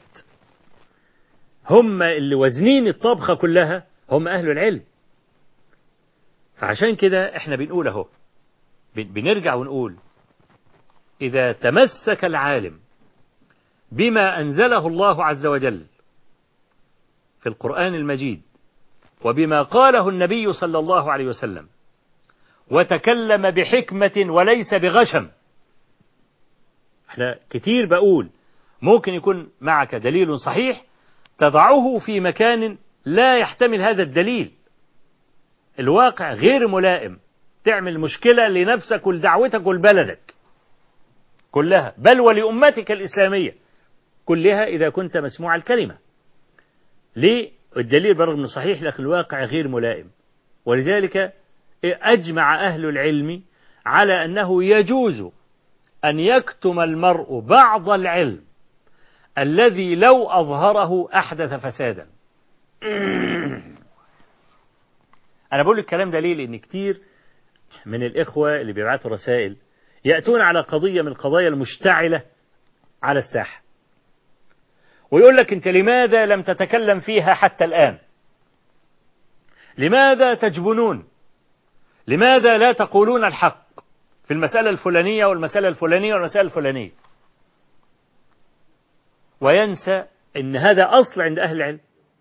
هم اللي وزنين الطبخة كلها هم أهل العلم فعشان كده احنا بنقول اهو بنرجع ونقول إذا تمسك العالم بما أنزله الله عز وجل في القرآن المجيد وبما قاله النبي صلى الله عليه وسلم وتكلم بحكمة وليس بغشم احنا كتير بقول ممكن يكون معك دليل صحيح تضعه في مكان لا يحتمل هذا الدليل الواقع غير ملائم تعمل مشكلة لنفسك ولدعوتك ولبلدك كلها بل ولأمتك الإسلامية كلها إذا كنت مسموع الكلمة ليه الدليل برغم انه صحيح لكن الواقع غير ملائم ولذلك أجمع أهل العلم على أنه يجوز أن يكتم المرء بعض العلم الذي لو أظهره أحدث فسادا أنا بقول الكلام ده ليه لأن كتير من الإخوة اللي بيبعتوا رسائل يأتون على قضية من القضايا المشتعلة على الساحة ويقول لك أنت لماذا لم تتكلم فيها حتى الآن لماذا تجبنون لماذا لا تقولون الحق في المسألة الفلانية والمسألة الفلانية والمسألة الفلانية وينسى أن هذا أصل عند أهل العلم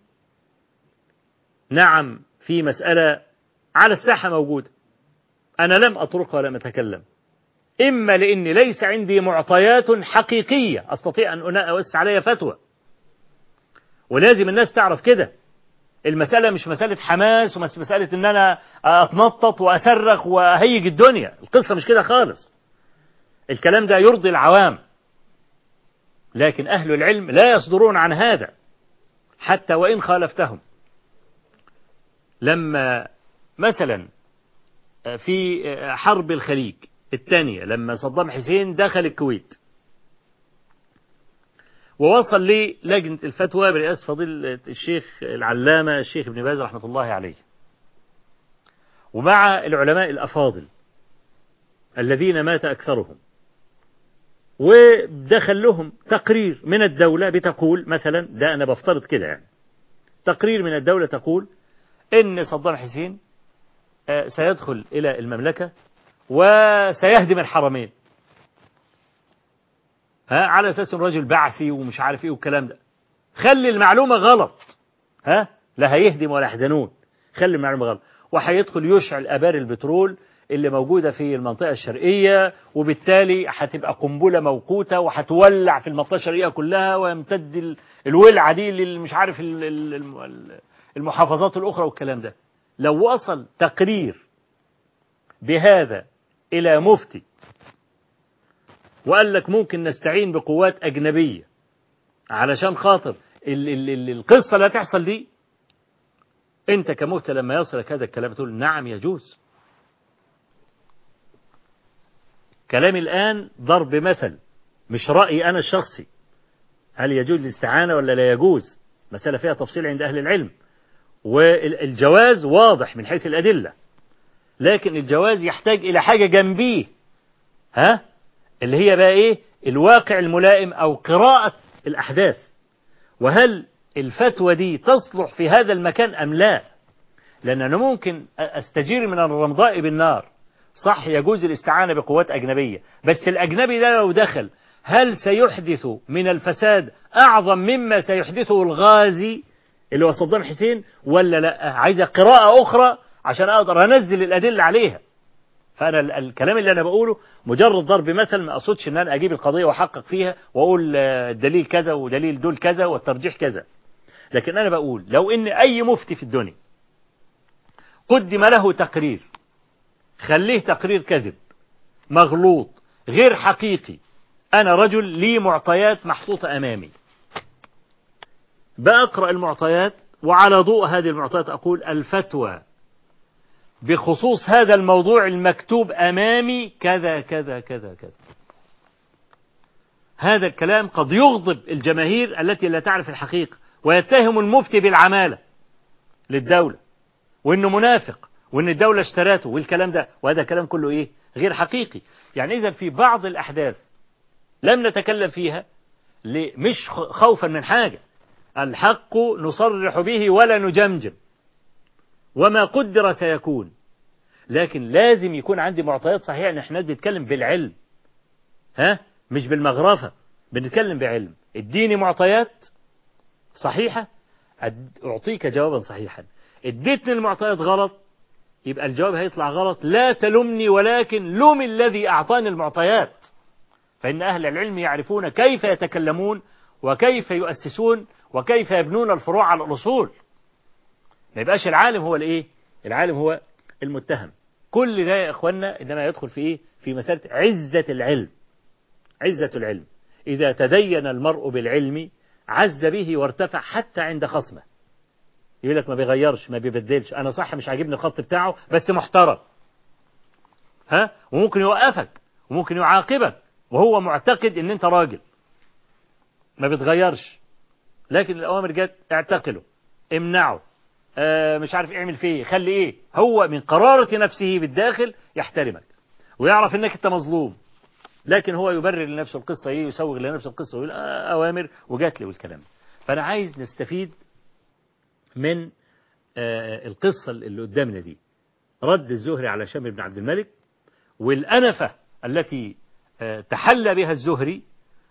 نعم في مسألة على الساحة موجودة أنا لم أطرقها ولم أتكلم إما لأني ليس عندي معطيات حقيقية أستطيع أن أوسع عليها فتوى ولازم الناس تعرف كده المسألة مش مسألة حماس ومش مسألة ان انا اتنطط واصرخ واهيج الدنيا القصة مش كده خالص الكلام ده يرضي العوام لكن اهل العلم لا يصدرون عن هذا حتى وان خالفتهم لما مثلا في حرب الخليج الثانية لما صدام حسين دخل الكويت ووصل لي لجنة الفتوى برئاسة فضيلة الشيخ العلامة الشيخ ابن باز رحمة الله عليه ومع العلماء الأفاضل الذين مات أكثرهم ودخل لهم تقرير من الدولة بتقول مثلا ده أنا بفترض كده يعني تقرير من الدولة تقول إن صدام حسين سيدخل إلى المملكة وسيهدم الحرمين ها على اساس انه راجل بعثي ومش عارف ايه والكلام ده خلي المعلومه غلط ها لا هيهدم ولا يحزنون خلي المعلومه غلط وهيدخل يشعل ابار البترول اللي موجوده في المنطقه الشرقيه وبالتالي هتبقى قنبله موقوته وهتولع في المنطقه الشرقيه كلها ويمتد الولعه دي اللي مش عارف المحافظات الاخرى والكلام ده لو وصل تقرير بهذا الى مفتي وقال لك ممكن نستعين بقوات أجنبية علشان خاطر ال ال ال القصة لا تحصل دي أنت كمفتي لما يصلك هذا الكلام تقول نعم يجوز كلامي الآن ضرب مثل مش رأيي أنا الشخصي هل يجوز الاستعانة ولا لا يجوز مسألة فيها تفصيل عند أهل العلم والجواز واضح من حيث الأدلة لكن الجواز يحتاج إلى حاجة جنبيه ها اللي هي بقى إيه الواقع الملائم أو قراءة الأحداث وهل الفتوى دي تصلح في هذا المكان أم لا لأن أنا ممكن أستجير من الرمضاء بالنار صح يجوز الاستعانة بقوات أجنبية بس الأجنبي ده لو دخل هل سيحدث من الفساد أعظم مما سيحدثه الغازي اللي هو صدام حسين ولا لا عايزة قراءة أخرى عشان أقدر أنزل الأدلة عليها فأنا الكلام اللي أنا بقوله مجرد ضرب مثل ما أقصدش إن أنا أجيب القضية وأحقق فيها وأقول الدليل كذا ودليل دول كذا والترجيح كذا لكن أنا بقول لو إن أي مفتي في الدنيا قدم له تقرير خليه تقرير كذب مغلوط غير حقيقي أنا رجل لي معطيات محطوطة أمامي بأقرأ المعطيات وعلى ضوء هذه المعطيات أقول الفتوى بخصوص هذا الموضوع المكتوب أمامي كذا كذا كذا كذا هذا الكلام قد يغضب الجماهير التي لا تعرف الحقيقة ويتهم المفتي بالعمالة للدولة وإنه منافق وإن الدولة اشتراته والكلام ده وهذا كلام كله إيه غير حقيقي يعني إذا في بعض الأحداث لم نتكلم فيها مش خوفا من حاجة الحق نصرح به ولا نجمجم وما قدر سيكون لكن لازم يكون عندي معطيات صحيحة ان احنا بنتكلم بالعلم ها مش بالمغرفة بنتكلم بعلم اديني معطيات صحيحة أعطيك جوابا صحيحا اديتني المعطيات غلط يبقى الجواب هيطلع غلط لا تلمني ولكن لوم الذي أعطاني المعطيات فإن أهل العلم يعرفون كيف يتكلمون وكيف يؤسسون وكيف يبنون الفروع على الأصول ما يبقاش العالم هو الإيه العالم هو المتهم كل ده يا إخوانا إنما يدخل في إيه في مسألة عزة العلم عزة العلم إذا تدين المرء بالعلم عز به وارتفع حتى عند خصمه يقول لك ما بيغيرش ما بيبدلش انا صح مش عاجبني الخط بتاعه بس محترم ها وممكن يوقفك وممكن يعاقبك وهو معتقد ان انت راجل ما بتغيرش لكن الاوامر جت اعتقله امنعه آه مش عارف اعمل فيه خلي ايه هو من قرارة نفسه بالداخل يحترمك ويعرف انك انت مظلوم لكن هو يبرر لنفسه القصة ايه يسوغ لنفسه القصة ويقول آه اوامر وجات لي والكلام فانا عايز نستفيد من آه القصة اللي قدامنا دي رد الزهري على شامر بن عبد الملك والأنفة التي آه تحلى بها الزهري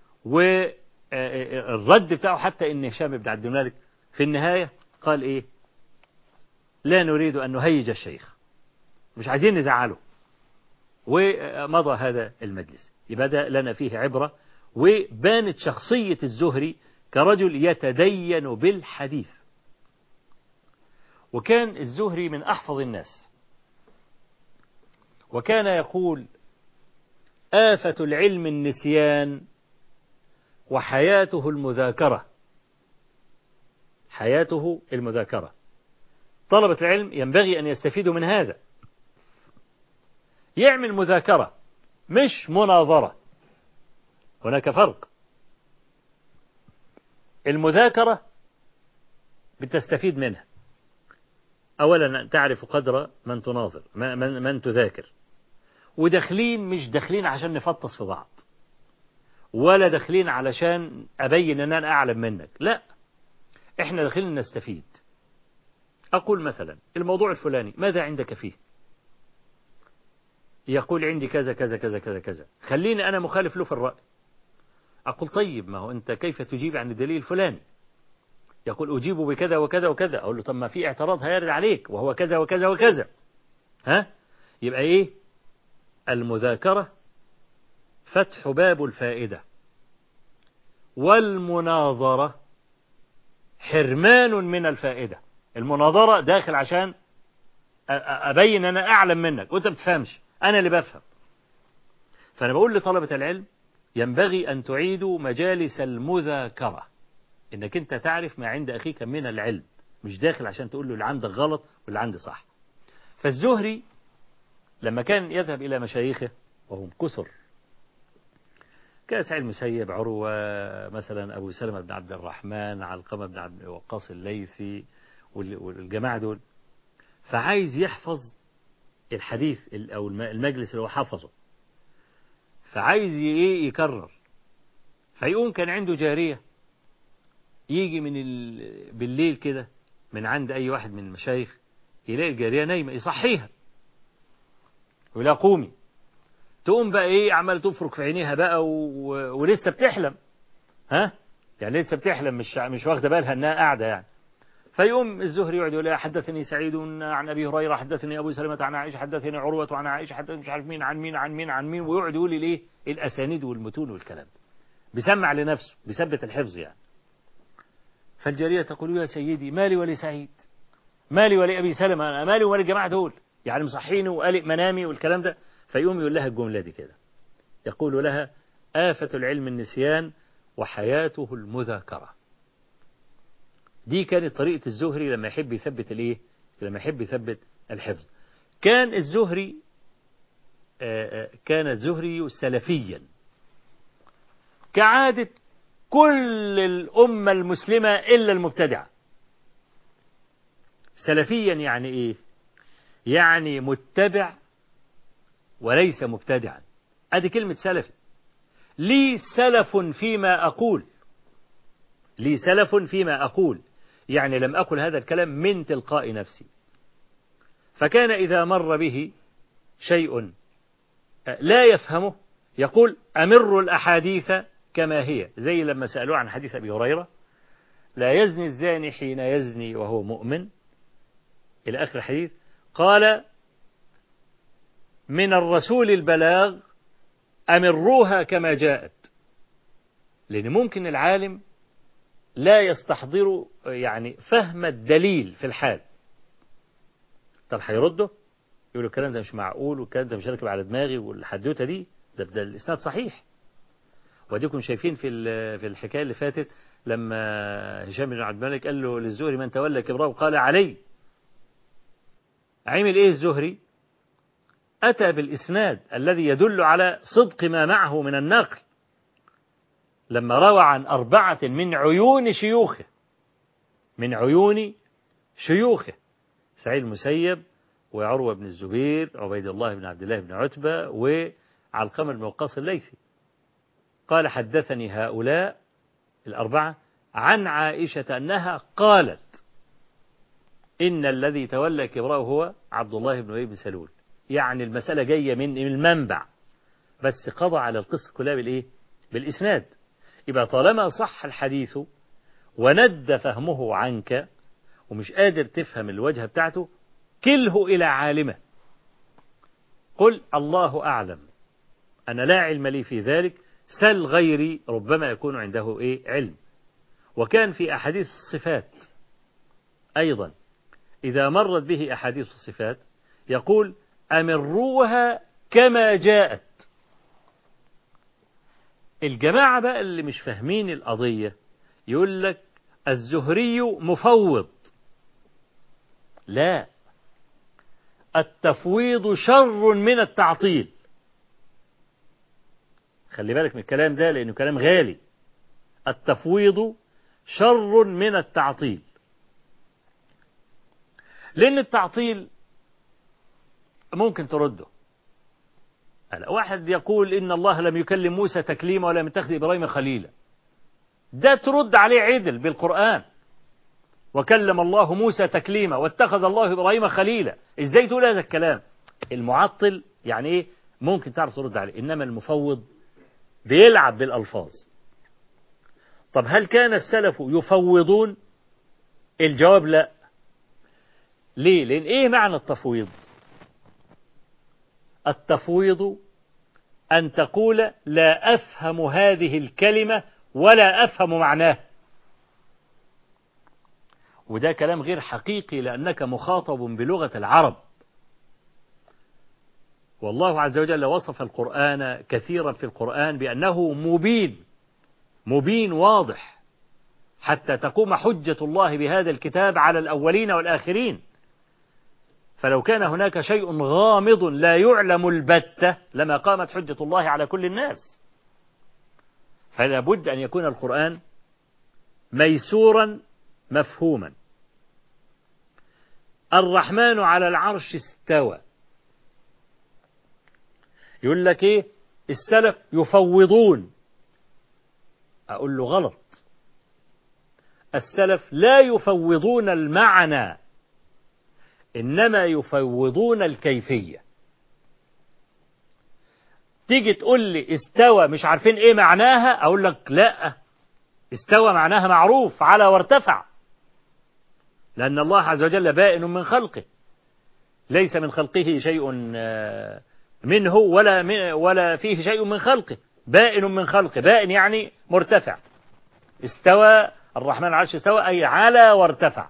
والرد بتاعه حتى ان هشام بن عبد الملك في النهاية قال ايه لا نريد أن نهيج الشيخ مش عايزين نزعله ومضى هذا المجلس يبقى ده لنا فيه عبرة وبانت شخصية الزهري كرجل يتدين بالحديث وكان الزهري من أحفظ الناس وكان يقول آفة العلم النسيان وحياته المذاكرة حياته المذاكرة طلبة العلم ينبغي أن يستفيدوا من هذا يعمل مذاكرة مش مناظرة هناك فرق المذاكرة بتستفيد منها أولا تعرف قدر من تناظر من, من تذاكر وداخلين مش داخلين عشان نفطس في بعض ولا داخلين علشان أبين أن أنا أعلم منك لا إحنا داخلين نستفيد أقول مثلا الموضوع الفلاني ماذا عندك فيه يقول عندي كذا كذا كذا كذا كذا خليني أنا مخالف له في الرأي أقول طيب ما هو أنت كيف تجيب عن الدليل الفلاني يقول أجيب بكذا وكذا وكذا أقول له طب ما في اعتراض هيرد عليك وهو كذا وكذا وكذا ها يبقى إيه المذاكرة فتح باب الفائدة والمناظرة حرمان من الفائدة المناظرة داخل عشان أبين أنا أعلم منك وأنت بتفهمش أنا اللي بفهم فأنا بقول لطلبة العلم ينبغي أن تعيدوا مجالس المذاكرة إنك أنت تعرف ما عند أخيك من العلم مش داخل عشان تقول له اللي عندك غلط واللي عندي صح فالزهري لما كان يذهب إلى مشايخه وهم كثر كسعيد المسيب عروة مثلا أبو سلمة بن عبد الرحمن علقمة بن عبد وقاص الليثي والجماعة دول فعايز يحفظ الحديث أو المجلس اللي هو حفظه فعايز ايه يكرر فيقوم كان عنده جارية يجي من ال... بالليل كده من عند أي واحد من المشايخ يلاقي الجارية نايمة يصحيها ولا قومي تقوم بقى ايه عمال تفرك في عينيها بقى و... ولسه بتحلم ها يعني لسه بتحلم مش مش واخده بالها انها قاعده يعني فيقوم الزهري يقعد يقول حدثني سعيد عن ابي هريره حدثني ابو سلمه عن عائشه حدثني عروه عن عائشه حدثني مش عارف مين عن مين عن مين عن مين ويقعد يقول الايه الاسانيد والمتون والكلام ده بيسمع لنفسه بيثبت الحفظ يعني فالجاريه تقول يا سيدي مالي ولسعيد مالي ولابي سلمه انا مالي وللجماعه دول يعني مصحيني وقلق منامي والكلام ده فيقوم يقول لها الجمله دي كده يقول لها آفة العلم النسيان وحياته المذاكرة دي كانت طريقة الزهري لما يحب يثبت الايه لما يحب يثبت الحفظ كان الزهري كان الزهري سلفيا كعادة كل الأمة المسلمة إلا المبتدعة سلفيا يعني إيه يعني متبع وليس مبتدعا ادي كلمة سلفي لي سلف فيما أقول لي سلف فيما أقول يعني لم أقل هذا الكلام من تلقاء نفسي فكان إذا مر به شيء لا يفهمه يقول أمر الأحاديث كما هي زي لما سألوه عن حديث أبي هريرة لا يزني الزاني حين يزني وهو مؤمن إلى آخر الحديث قال من الرسول البلاغ أمروها كما جاءت لأن ممكن العالم لا يستحضر يعني فهم الدليل في الحال طب هيرده يقول الكلام ده مش معقول والكلام ده مش راكب على دماغي والحدوته دي ده, ده الاسناد صحيح وديكم شايفين في في الحكايه اللي فاتت لما هشام بن عبد الملك قال له للزهري من تولى كبره قال علي عمل ايه الزهري أتى بالإسناد الذي يدل على صدق ما معه من النقل لما روى عن أربعة من عيون شيوخه من عيون شيوخه سعيد المسيب وعروة بن الزبير عبيد الله بن عبد الله بن عتبة وعلقمة بن وقاص الليثي قال حدثني هؤلاء الأربعة عن عائشة أنها قالت إن الذي تولى كبره هو عبد الله بن أبي بن سلول يعني المسألة جاية من المنبع بس قضى على القصة كلها بالإيه؟ بالإسناد يبقى طالما صح الحديث وند فهمه عنك ومش قادر تفهم الوجهة بتاعته كله إلى عالمه قل الله أعلم أنا لا علم لي في ذلك سل غيري ربما يكون عنده إيه علم وكان في أحاديث الصفات أيضا إذا مرت به أحاديث الصفات يقول أمروها كما جاءت الجماعة بقى اللي مش فاهمين القضية يقول لك الزهري مفوض لا التفويض شر من التعطيل خلي بالك من الكلام ده لأنه كلام غالي التفويض شر من التعطيل لأن التعطيل ممكن ترده واحد يقول إن الله لم يكلم موسى تكليما ولم يتخذ إبراهيم خليلا ده ترد عليه عدل بالقرآن وكلم الله موسى تكليما واتخذ الله إبراهيم خليلا إزاي تقول هذا الكلام المعطل يعني إيه ممكن تعرف ترد عليه إنما المفوض بيلعب بالألفاظ طب هل كان السلف يفوضون الجواب لا ليه لأن إيه معنى التفويض التفويض أن تقول لا أفهم هذه الكلمة ولا أفهم معناه وده كلام غير حقيقي لأنك مخاطب بلغة العرب والله عز وجل وصف القرآن كثيرا في القرآن بأنه مبين مبين واضح حتى تقوم حجة الله بهذا الكتاب على الأولين والآخرين فلو كان هناك شيء غامض لا يعلم البتة لما قامت حجة الله على كل الناس فلا بد أن يكون القرآن ميسورا مفهوما الرحمن على العرش استوى يقول لك ايه السلف يفوضون اقول له غلط السلف لا يفوضون المعنى انما يفوضون الكيفيه تيجي تقول لي استوى مش عارفين ايه معناها اقول لك لا استوى معناها معروف على وارتفع لأن الله عز وجل بائن من خلقه ليس من خلقه شيء منه ولا من ولا فيه شيء من خلقه بائن من خلقه بائن يعني مرتفع استوى الرحمن على العرش استوى أي على وارتفع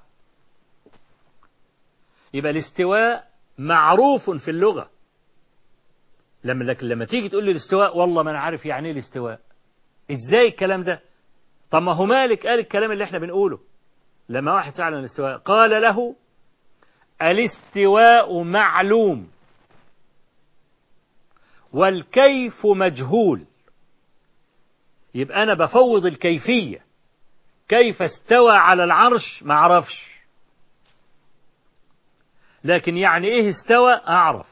يبقى الاستواء معروف في اللغة لما لكن لما تيجي تقول لي الاستواء والله ما انا عارف يعني ايه الاستواء ازاي الكلام ده طب ما هو مالك قال الكلام اللي احنا بنقوله لما واحد سأل عن الاستواء قال له الاستواء معلوم والكيف مجهول يبقى أنا بفوض الكيفية كيف استوى على العرش ما أعرفش لكن يعني إيه استوى أعرف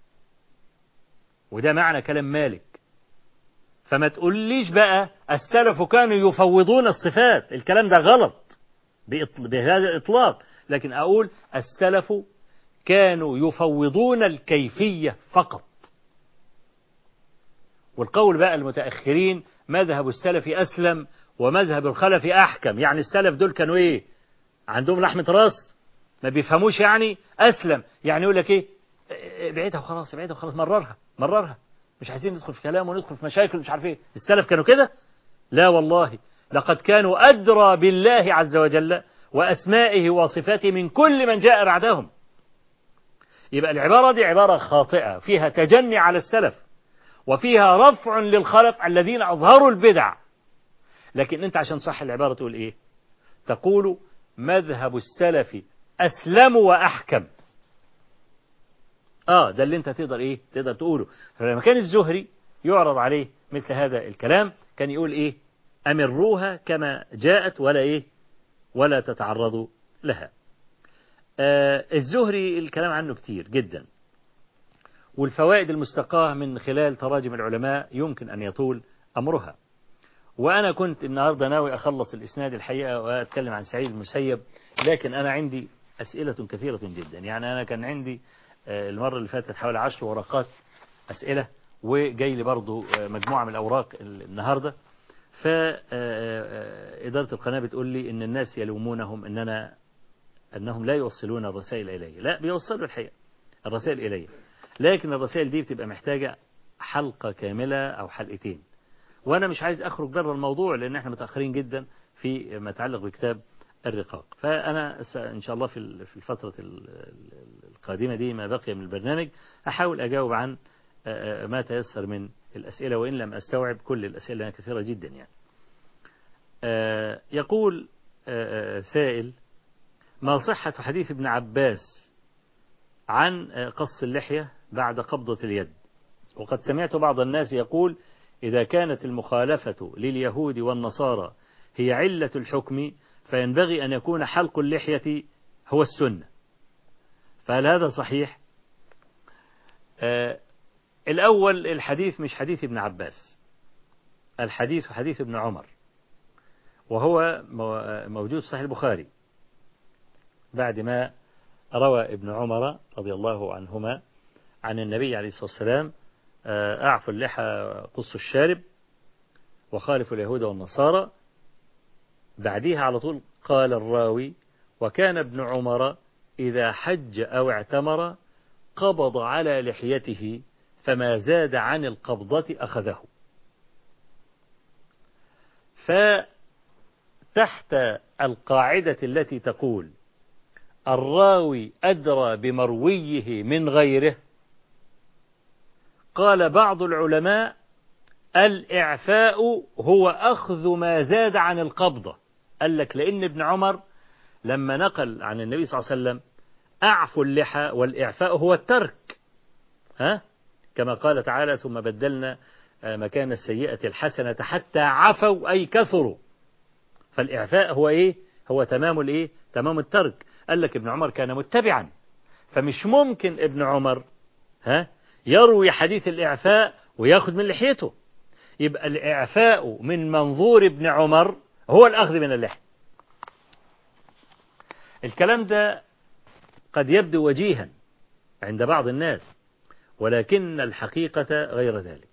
وده معنى كلام مالك فما تقوليش بقى السلف كانوا يفوضون الصفات الكلام ده غلط بهذا الإطلاق لكن أقول السلف كانوا يفوضون الكيفية فقط والقول بقى المتأخرين مذهب السلف أسلم ومذهب الخلف أحكم يعني السلف دول كانوا إيه عندهم لحمة راس ما بيفهموش يعني أسلم يعني يقول لك إيه ابعدها وخلاص ابعدها وخلاص مررها مررها مش عايزين ندخل في كلام وندخل في مشاكل مش عارف ايه السلف كانوا كده لا والله لقد كانوا أدرى بالله عز وجل وأسمائه وصفاته من كل من جاء بعدهم يبقى العبارة دي عبارة خاطئة فيها تجني على السلف وفيها رفع للخلف الذين أظهروا البدع لكن أنت عشان صح العبارة تقول إيه تقول مذهب السلف أسلم وأحكم آه ده اللي أنت تقدر إيه تقدر تقوله فلما كان الزهري يعرض عليه مثل هذا الكلام كان يقول إيه أمروها كما جاءت ولا إيه ولا تتعرضوا لها آه الزهري الكلام عنه كتير جدا والفوائد المستقاة من خلال تراجم العلماء يمكن أن يطول أمرها وأنا كنت النهاردة ناوي أخلص الإسناد الحقيقة وأتكلم عن سعيد المسيب لكن أنا عندي أسئلة كثيرة جدا يعني أنا كان عندي آه المرة اللي فاتت حوالي عشر ورقات أسئلة وجاي لي برضو آه مجموعة من الأوراق النهاردة فإدارة القناة بتقول لي إن الناس يلومونهم إننا أنهم لا يوصلون الرسائل إلي لا بيوصلوا الحقيقة الرسائل إلي لكن الرسائل دي بتبقى محتاجة حلقة كاملة أو حلقتين وأنا مش عايز أخرج بره الموضوع لأن احنا متأخرين جدا في ما يتعلق بكتاب الرقاق فأنا إن شاء الله في الفترة القادمة دي ما بقي من البرنامج أحاول أجاوب عن ما تيسر من الأسئلة وإن لم أستوعب كل الأسئلة لأنها كثيرة جدا يعني يقول سائل ما صحة حديث ابن عباس عن قص اللحية بعد قبضة اليد وقد سمعت بعض الناس يقول إذا كانت المخالفة لليهود والنصارى هي علة الحكم فينبغي أن يكون حلق اللحية هو السنة فهل هذا صحيح الأول الحديث مش حديث ابن عباس الحديث حديث ابن عمر وهو موجود في صحيح البخاري بعد ما روى ابن عمر رضي الله عنهما عن النبي عليه الصلاة والسلام أعفوا اللحى قص الشارب وخالفوا اليهود والنصارى بعديها على طول قال الراوي وكان ابن عمر إذا حج أو اعتمر قبض على لحيته فما زاد عن القبضة أخذه فتحت القاعدة التي تقول الراوي أدرى بمرويه من غيره قال بعض العلماء الإعفاء هو أخذ ما زاد عن القبضة قال لك لأن ابن عمر لما نقل عن النبي صلى الله عليه وسلم أعفوا اللحى والإعفاء هو الترك ها كما قال تعالى ثم بدلنا مكان السيئة الحسنة حتى عفوا أي كثروا فالإعفاء هو إيه هو تمام الإيه تمام الترك قال لك ابن عمر كان متبعا فمش ممكن ابن عمر ها يروي حديث الإعفاء وياخد من لحيته يبقى الإعفاء من منظور ابن عمر هو الأخذ من اللحية الكلام ده قد يبدو وجيها عند بعض الناس ولكن الحقيقة غير ذلك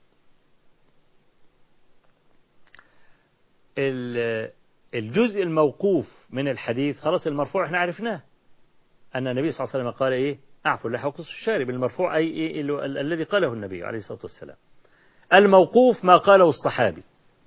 الجزء الموقوف من الحديث خلاص المرفوع احنا عرفناه أن النبي صلى الله عليه وسلم قال إيه أعفو اللحى وقص الشارب المرفوع أي إيه الذي قاله النبي عليه الصلاة والسلام الموقوف ما قاله الصحابي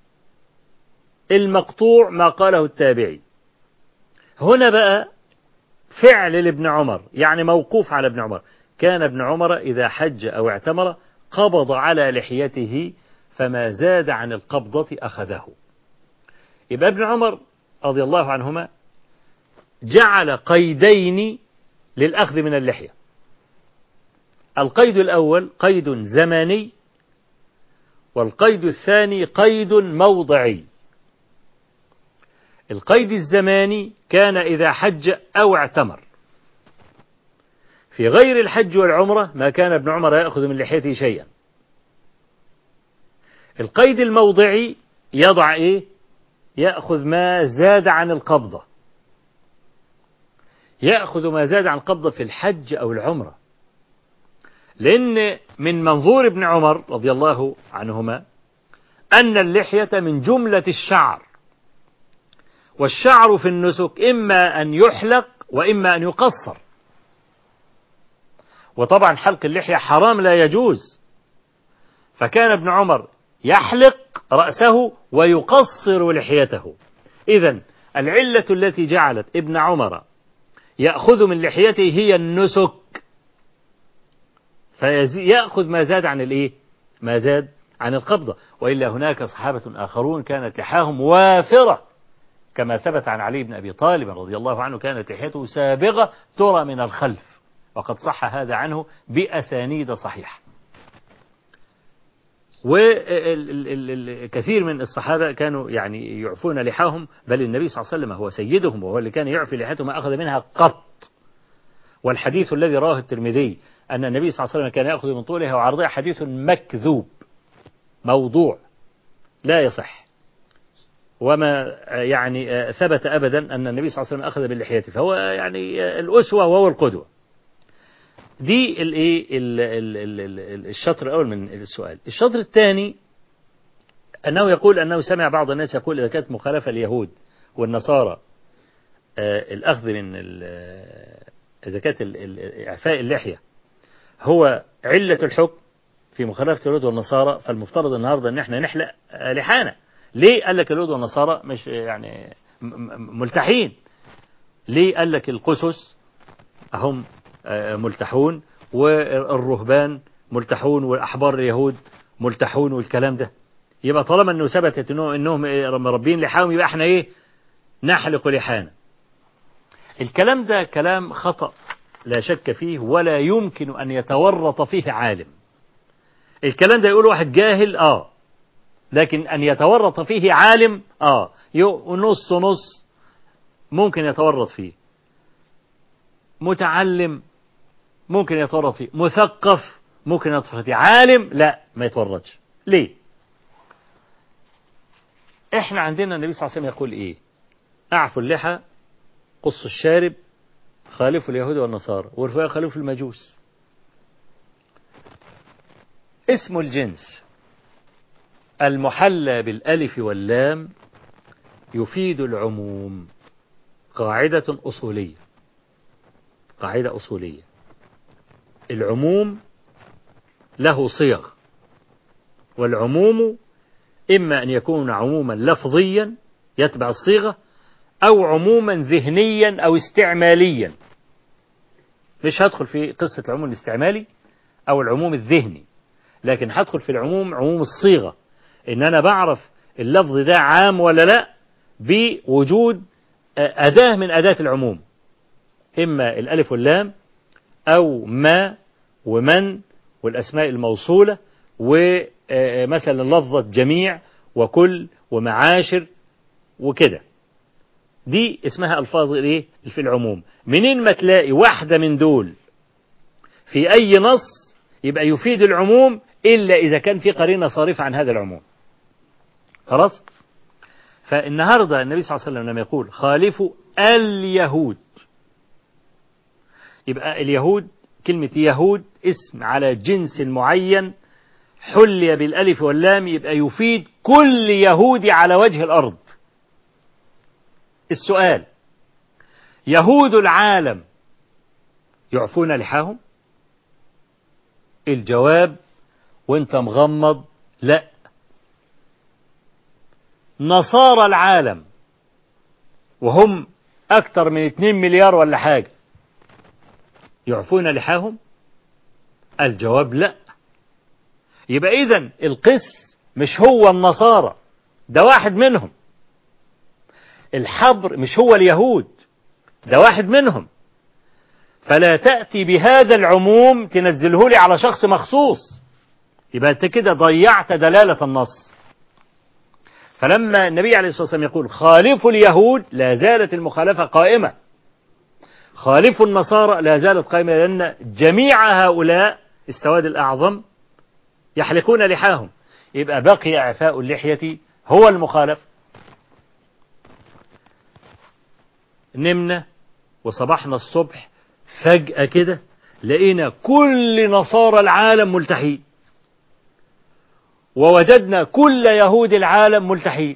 المقطوع ما قاله التابعي هنا بقى فعل لابن عمر يعني موقوف على ابن عمر كان ابن عمر إذا حج أو اعتمر قبض على لحيته فما زاد عن القبضة أخذه يبقى ابن عمر رضي الله عنهما جعل قيدين للأخذ من اللحية القيد الأول قيد زماني والقيد الثاني قيد موضعي القيد الزماني كان إذا حج أو اعتمر في غير الحج والعمرة ما كان ابن عمر يأخذ من لحيته شيئا القيد الموضعي يضع إيه يأخذ ما زاد عن القبضة يأخذ ما زاد عن القبضة في الحج أو العمرة لأن من منظور ابن عمر رضي الله عنهما أن اللحية من جملة الشعر والشعر في النسك إما أن يحلق وإما أن يقصر وطبعا حلق اللحية حرام لا يجوز فكان ابن عمر يحلق رأسه ويقصر لحيته إذا العلة التي جعلت ابن عمر يأخذ من لحيته هي النسك فيأخذ ما زاد عن الإيه ما زاد عن القبضة وإلا هناك صحابة آخرون كانت لحاهم وافرة كما ثبت عن علي بن أبي طالب رضي الله عنه كانت لحيته سابغة ترى من الخلف وقد صح هذا عنه بأسانيد صحيحة وكثير من الصحابة كانوا يعني يعفون لحاهم بل النبي صلى الله عليه وسلم هو سيدهم وهو اللي كان يعفي لحيته ما أخذ منها قط والحديث الذي رواه الترمذي أن النبي صلى الله عليه وسلم كان يأخذ من طولها وعرضها حديث مكذوب موضوع لا يصح وما يعني ثبت أبدا أن النبي صلى الله عليه وسلم أخذ باللحية فهو يعني الأسوة وهو القدوة دي الايه الشطر الاول من السؤال الشطر الثاني انه يقول انه سمع بعض الناس يقول اذا كانت مخالفه اليهود والنصارى آه الاخذ من اذا كانت اعفاء اللحيه هو عله الحكم في مخالفه اليهود والنصارى فالمفترض النهارده ان احنا نحلق لحانا ليه قال لك اليهود والنصارى مش يعني ملتحين ليه قال لك القسس هم ملتحون والرهبان ملتحون والأحبار اليهود ملتحون والكلام ده يبقى طالما انه ثبتت انهم انهم مربين لحاهم يبقى احنا ايه نحلق لحانا الكلام ده كلام خطأ لا شك فيه ولا يمكن ان يتورط فيه عالم الكلام ده يقول واحد جاهل اه لكن ان يتورط فيه عالم اه نص نص ممكن يتورط فيه متعلم ممكن يتورط فيه مثقف ممكن يتورط فيه عالم لا ما يتورطش ليه احنا عندنا النبي صلى الله عليه وسلم يقول ايه اعفوا اللحى قصوا الشارب خالفوا اليهود والنصارى وارفعوا خالفوا المجوس اسم الجنس المحلى بالالف واللام يفيد العموم قاعدة أصولية قاعدة أصولية العموم له صيغ والعموم إما أن يكون عموما لفظيا يتبع الصيغة أو عموما ذهنيا أو استعماليا مش هدخل في قصة العموم الاستعمالي أو العموم الذهني لكن هدخل في العموم عموم الصيغة إن أنا بعرف اللفظ ده عام ولا لا بوجود أداة من أداة العموم إما الألف واللام أو ما ومن والأسماء الموصولة آه، مثلا لفظة جميع وكل ومعاشر وكده دي اسمها ألفاظ الايه في العموم منين ما تلاقي واحدة من دول في أي نص يبقى يفيد العموم إلا إذا كان في قرينة صارفة عن هذا العموم خلاص فالنهاردة النبي صلى الله عليه وسلم لما يقول خالفوا اليهود يبقى اليهود كلمة يهود اسم على جنس معين حلي بالألف واللام يبقى يفيد كل يهودي على وجه الأرض السؤال يهود العالم يعفون لحاهم الجواب وانت مغمض لا نصارى العالم وهم أكثر من 2 مليار ولا حاجة يعفون لحاهم الجواب لا يبقى إذا القس مش هو النصارى ده واحد منهم الحبر مش هو اليهود ده واحد منهم فلا تأتي بهذا العموم تنزله لي على شخص مخصوص يبقى أنت كده ضيعت دلالة النص فلما النبي عليه الصلاة والسلام يقول خالفوا اليهود لا زالت المخالفة قائمة خالفوا النصارى لا زالت قائمة لأن جميع هؤلاء السواد الأعظم يحلقون لحاهم يبقى بقي إعفاء اللحية هو المخالف نمنا وصبحنا الصبح فجأة كده لقينا كل نصارى العالم ملتحين ووجدنا كل يهود العالم ملتحين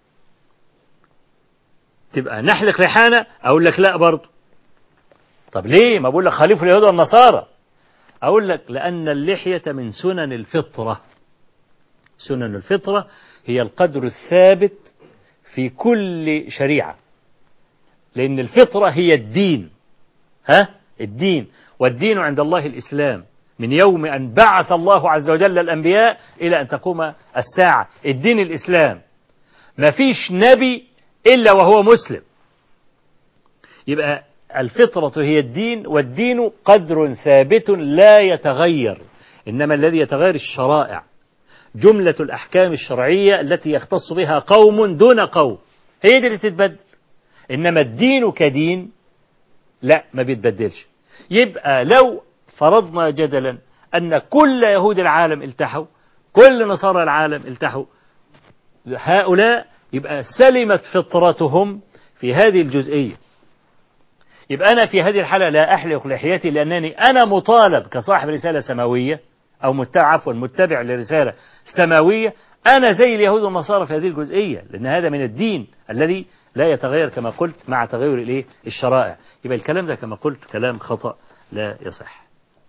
تبقى نحلق لحانا أقول لك لا برضه طب ليه ما بقول لك خليفة اليهود والنصارى أقول لك لأن اللحية من سنن الفطرة سنن الفطرة هي القدر الثابت في كل شريعة لأن الفطرة هي الدين ها الدين والدين عند الله الإسلام من يوم أن بعث الله عز وجل الأنبياء إلى أن تقوم الساعة الدين الإسلام ما فيش نبي إلا وهو مسلم يبقى الفطرة هي الدين والدين قدر ثابت لا يتغير إنما الذي يتغير الشرائع جملة الأحكام الشرعية التي يختص بها قوم دون قوم هي دي اللي تتبدل إنما الدين كدين لا ما بيتبدلش يبقى لو فرضنا جدلا أن كل يهود العالم التحوا كل نصارى العالم التحوا هؤلاء يبقى سلمت فطرتهم في هذه الجزئية يبقى أنا في هذه الحالة لا أحلق لحيتي لأنني أنا مطالب كصاحب رسالة سماوية أو متبع عفوا متبع لرسالة سماوية أنا زي اليهود والنصارى في هذه الجزئية لأن هذا من الدين الذي لا يتغير كما قلت مع تغير الايه الشرائع يبقى الكلام ده كما قلت كلام خطأ لا يصح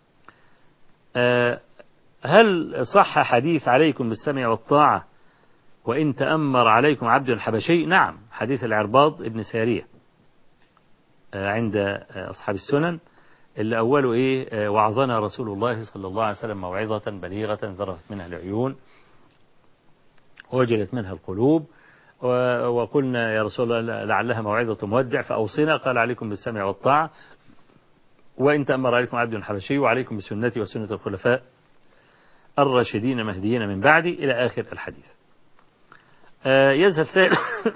أه هل صح حديث عليكم بالسمع والطاعة وإن تأمر عليكم عبد حبشي نعم حديث العرباض ابن سارية أه عند أصحاب السنن اللي أوله إيه أه وعظنا رسول الله صلى الله عليه وسلم موعظة بليغة ذرفت منها العيون وجلت منها القلوب وقلنا يا رسول الله لعلها موعظة مودع فأوصينا قال عليكم بالسمع والطاعة وإن تأمر عليكم عبد حبشي وعليكم بسنتي وسنة الخلفاء الراشدين مهديين من بعدي إلى آخر الحديث آه يسأل سائل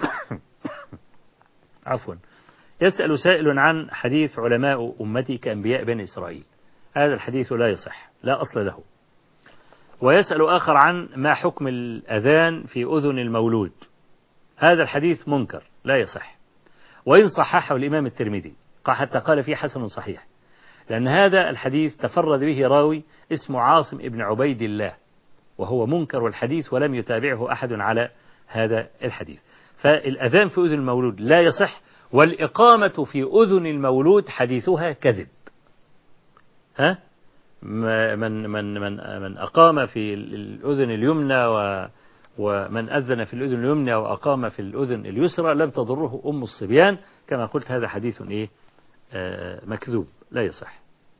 عفوا يسأل سائل عن حديث علماء أمتي كأنبياء بني إسرائيل هذا الحديث لا يصح لا أصل له ويسأل آخر عن ما حكم الأذان في أذن المولود هذا الحديث منكر لا يصح وإن صححه الإمام الترمذي حتى قال فيه حسن صحيح لأن هذا الحديث تفرد به راوي اسمه عاصم ابن عبيد الله وهو منكر الحديث ولم يتابعه أحد على هذا الحديث فالأذان في أذن المولود لا يصح والإقامة في أذن المولود حديثها كذب ها من من من من أقام في الأذن اليمنى و ومن أذن في الأذن اليمنى وأقام في الأذن اليسرى لم تضره أم الصبيان كما قلت هذا حديث إيه آه مكذوب لا يصح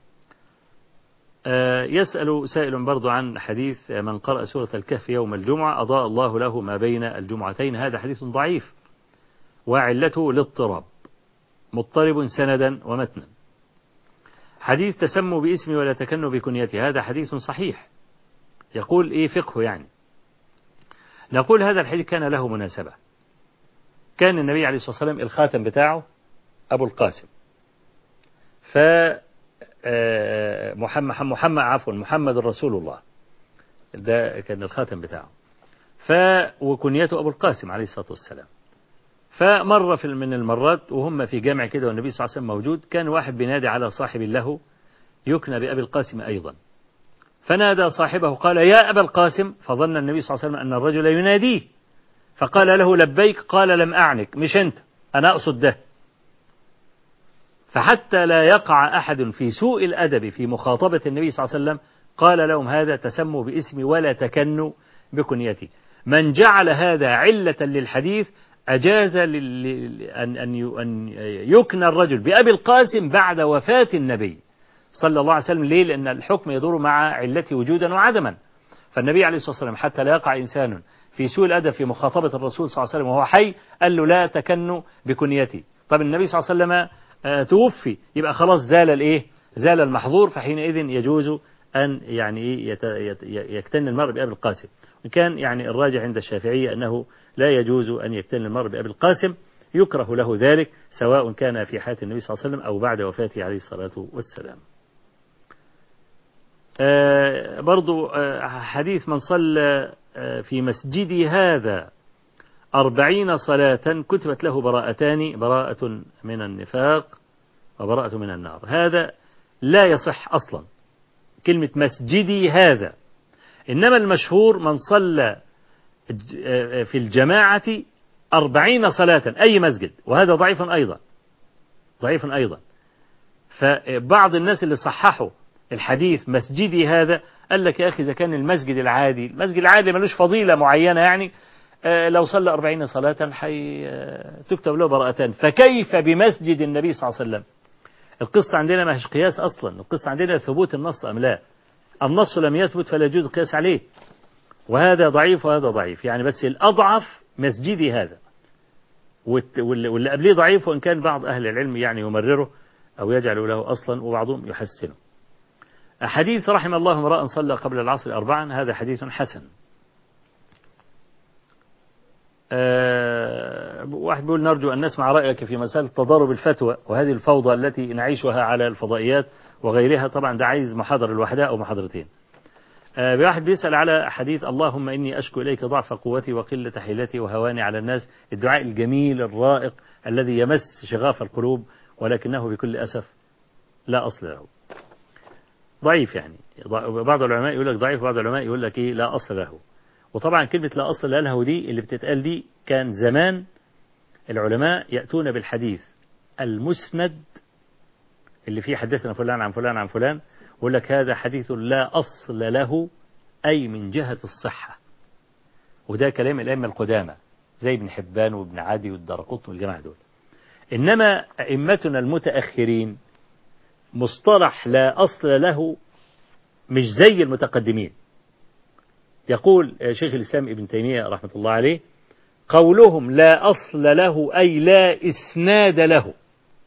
آه يسأل سائل برضو عن حديث من قرأ سورة الكهف يوم الجمعة أضاء الله له ما بين الجمعتين هذا حديثضعيف وعلته الاضطراب مضطرب سندا ومتنا حديث تسموا باسمي ولا تكنوا بكنيتي هذا حديث صحيح يقول إيه فقه يعني نقول هذا الحديث كان له مناسبة كان النبي عليه الصلاة والسلام الخاتم بتاعه أبو القاسم ف محمد محمد عفوا محمد رسول الله ده كان الخاتم بتاعه ف وكنيته أبو القاسم عليه الصلاة والسلام فمرة في من المرات وهم في جامع كده والنبي صلى الله عليه وسلم موجود كان واحد بينادي على صاحب له يكنى بأبي القاسم أيضا فنادى صاحبه قال يا أبا القاسم فظن النبي صلى الله عليه وسلم أن الرجل يناديه فقال له لبيك قال لم أعنك مش أنت أنا أقصد ده فحتى لا يقع أحد في سوء الأدب في مخاطبة النبي صلى الله عليه وسلم قال لهم هذا تسموا باسمي ولا تكنوا بكنيتي من جعل هذا علة للحديث أجاز أن أن يكنى الرجل بأبي القاسم بعد وفاة النبي صلى الله عليه وسلم ليه؟ لأن الحكم يدور مع علته وجودا وعدما فالنبي عليه الصلاة والسلام حتى لا يقع إنسان في سوء الأدب في مخاطبة الرسول صلى الله عليه وسلم وهو حي قال له لا تكنوا بكنيتي طب النبي صلى الله عليه وسلم توفي يبقى خلاص زال الايه زال المحظور فحينئذ يجوز أن يعني إيه يكتن المرء بأبي القاسم وإن كان يعني الراجع عند الشافعية أنه لا يجوز أن يكتن المرء بأبي القاسم يكره له ذلك سواء كان في حياة النبي صلى الله عليه وسلم أو بعد وفاته عليه الصلاة والسلام آه برضو آه حديث من صلى آه في مسجدي هذا أربعين صلاة كتبت له براءتان براءة من النفاق وبراءة من النار هذا لا يصح أصلا كلمة مسجدي هذا إنما المشهور من صلى في الجماعة أربعين صلاة أي مسجد وهذا ضعيف أيضا ضعيف أيضا فبعض الناس اللي صححوا الحديث مسجدي هذا قال لك يا أخي إذا كان المسجد العادي المسجد العادي ملوش فضيلة معينة يعني لو صلى أربعين صلاة حي تكتب له براءتان فكيف بمسجد النبي صلى الله عليه وسلم القصة عندنا ما هيش قياس أصلا القصة عندنا ثبوت النص أم لا النص لم يثبت فلا يجوز القياس عليه وهذا ضعيف وهذا ضعيف يعني بس الأضعف مسجدي هذا واللي قبليه ضعيف وإن كان بعض أهل العلم يعني يمرره أو يجعل له أصلا وبعضهم يحسنه حديث رحم الله امرأ صلى قبل العصر أربعا هذا حديث حسن أه واحد بيقول نرجو أن نسمع رأيك في مسألة تضارب الفتوى وهذه الفوضى التي نعيشها على الفضائيات وغيرها طبعا ده عايز محاضرة لوحدها أو محاضرتين أه واحد بيسأل على حديث اللهم إني أشكو إليك ضعف قوتي وقلة حيلتي وهواني على الناس الدعاء الجميل الرائق الذي يمس شغاف القلوب ولكنه بكل أسف لا أصل له ضعيف يعني بعض العلماء يقول لك ضعيف وبعض العلماء يقول لك إيه لا أصل له وطبعا كلمة لا أصل له دي اللي بتتقال دي كان زمان العلماء يأتون بالحديث المسند اللي فيه حدثنا فلان عن فلان عن فلان يقول لك هذا حديث لا أصل له أي من جهة الصحة وده كلام الأئمة القدامى زي ابن حبان وابن عدي والدرقطن والجماعة دول إنما أئمتنا المتأخرين مصطلح لا أصل له مش زي المتقدمين يقول شيخ الإسلام ابن تيمية رحمة الله عليه قولهم لا أصل له أي لا إسناد له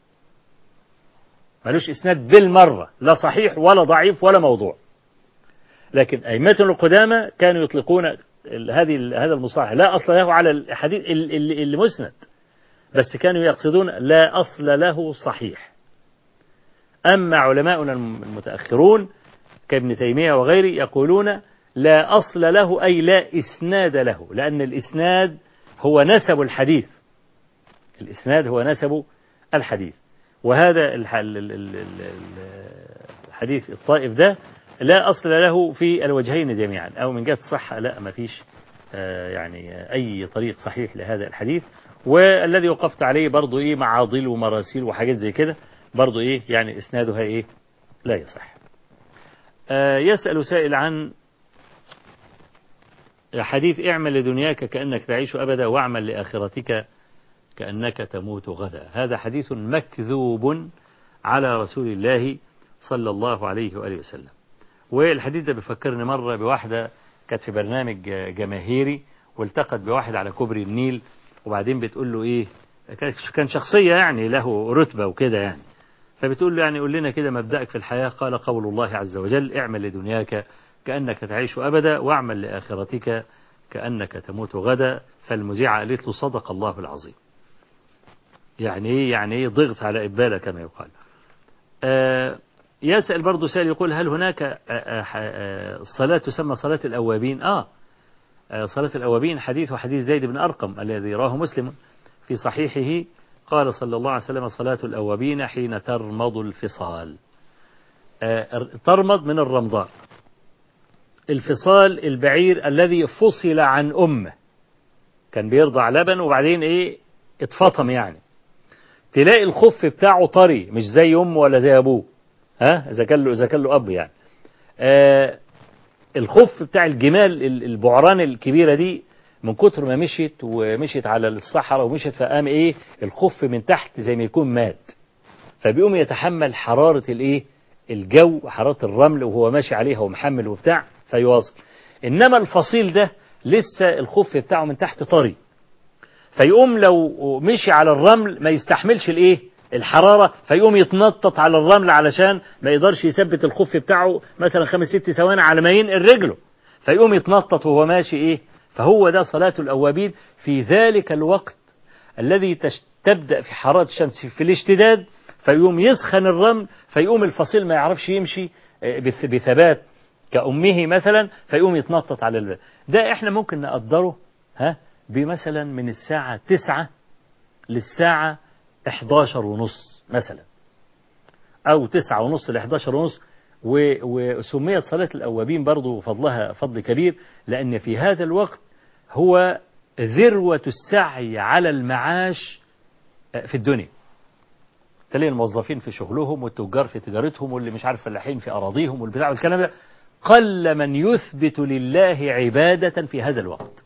ملوش إسناد بالمرة لا صحيح ولا ضعيف ولا موضوع لكن أئمتنا القدامى كانوا يطلقون هذه هذا المصطلح لا أصل له على الحديث المسند بس كانوا يقصدون لا أصل له صحيح أما علماؤنا المتأخرون كابن تيمية وغيره يقولون لا أصل له أي لا إسناد له لأن الإسناد هو نسب الحديث الإسناد هو نسب الحديث وهذا الحديث الطائف ده لا أصل له في الوجهين جميعا أو من جهة الصحة لا ما فيش يعني أي طريق صحيح لهذا الحديث والذي وقفت عليه برضو إيه معاضل ومراسيل وحاجات زي كده برضو إيه يعني إسنادها إيه لا يصح يسأل سائل عن حديث اعمل لدنياك كأنك تعيش أبدا واعمل لآخرتك كأنك تموت غدا هذا حديث مكذوب على رسول الله صلى الله عليه وآله وسلم والحديث ده بيفكرني مرة بواحدة كانت في برنامج جماهيري والتقت بواحد على كوبري النيل وبعدين بتقول له ايه كان شخصية يعني له رتبة وكده يعني فبتقول له يعني قول لنا كده مبدأك في الحياة قال قول الله عز وجل اعمل لدنياك كأنك تعيش أبدا واعمل لآخرتك كأنك تموت غدا فالمذيعة قالت له صدق الله العظيم يعني ايه يعني ايه ضغط على إبالة كما يقال آه يسأل برضه سائل يقول هل هناك آه آه صلاة تسمى صلاة الأوابين آه صلاة الأوابين حديث وحديث زيد بن أرقم الذي راه مسلم في صحيحه قال صلى الله عليه وسلم صلاة الأوابين حين ترمض الفصال ترمض من الرمضاء الفصال البعير الذي فصل عن أمه كان بيرضع لبن وبعدين ايه اتفطم يعني تلاقي الخف بتاعه طري مش زي امه ولا زي ابوه ها اذا كان له اذا كان له اب يعني آه الخف بتاع الجمال البعران الكبيره دي من كتر ما مشيت ومشيت على الصحراء ومشيت فقام ايه الخف من تحت زي ما يكون مات فبيقوم يتحمل حراره الايه الجو حراره الرمل وهو ماشي عليها ومحمل وبتاع فيواصل انما الفصيل ده لسه الخف بتاعه من تحت طري فيقوم لو مشي على الرمل ما يستحملش الايه الحرارة فيقوم يتنطط على الرمل علشان ما يقدرش يثبت الخف بتاعه مثلا خمس ست ثواني على ما ينقل رجله فيقوم يتنطط وهو ماشي ايه فهو ده صلاة الأوابين في ذلك الوقت الذي تبدأ في حرارة الشمس في الاشتداد فيقوم يسخن الرمل فيقوم الفصيل ما يعرفش يمشي بثبات كأمه مثلا فيقوم يتنطط على الباب ده احنا ممكن نقدره ها بمثلا من الساعة تسعة للساعة 11 ونص مثلا أو تسعة ونص ل 11 ونص وسميت صلاة الأوابين برضو فضلها فضل كبير لأن في هذا الوقت هو ذروة السعي على المعاش في الدنيا تلاقي الموظفين في شغلهم والتجار في تجارتهم واللي مش عارف فلاحين في أراضيهم والبتاع والكلام ده قل من يثبت لله عبادة في هذا الوقت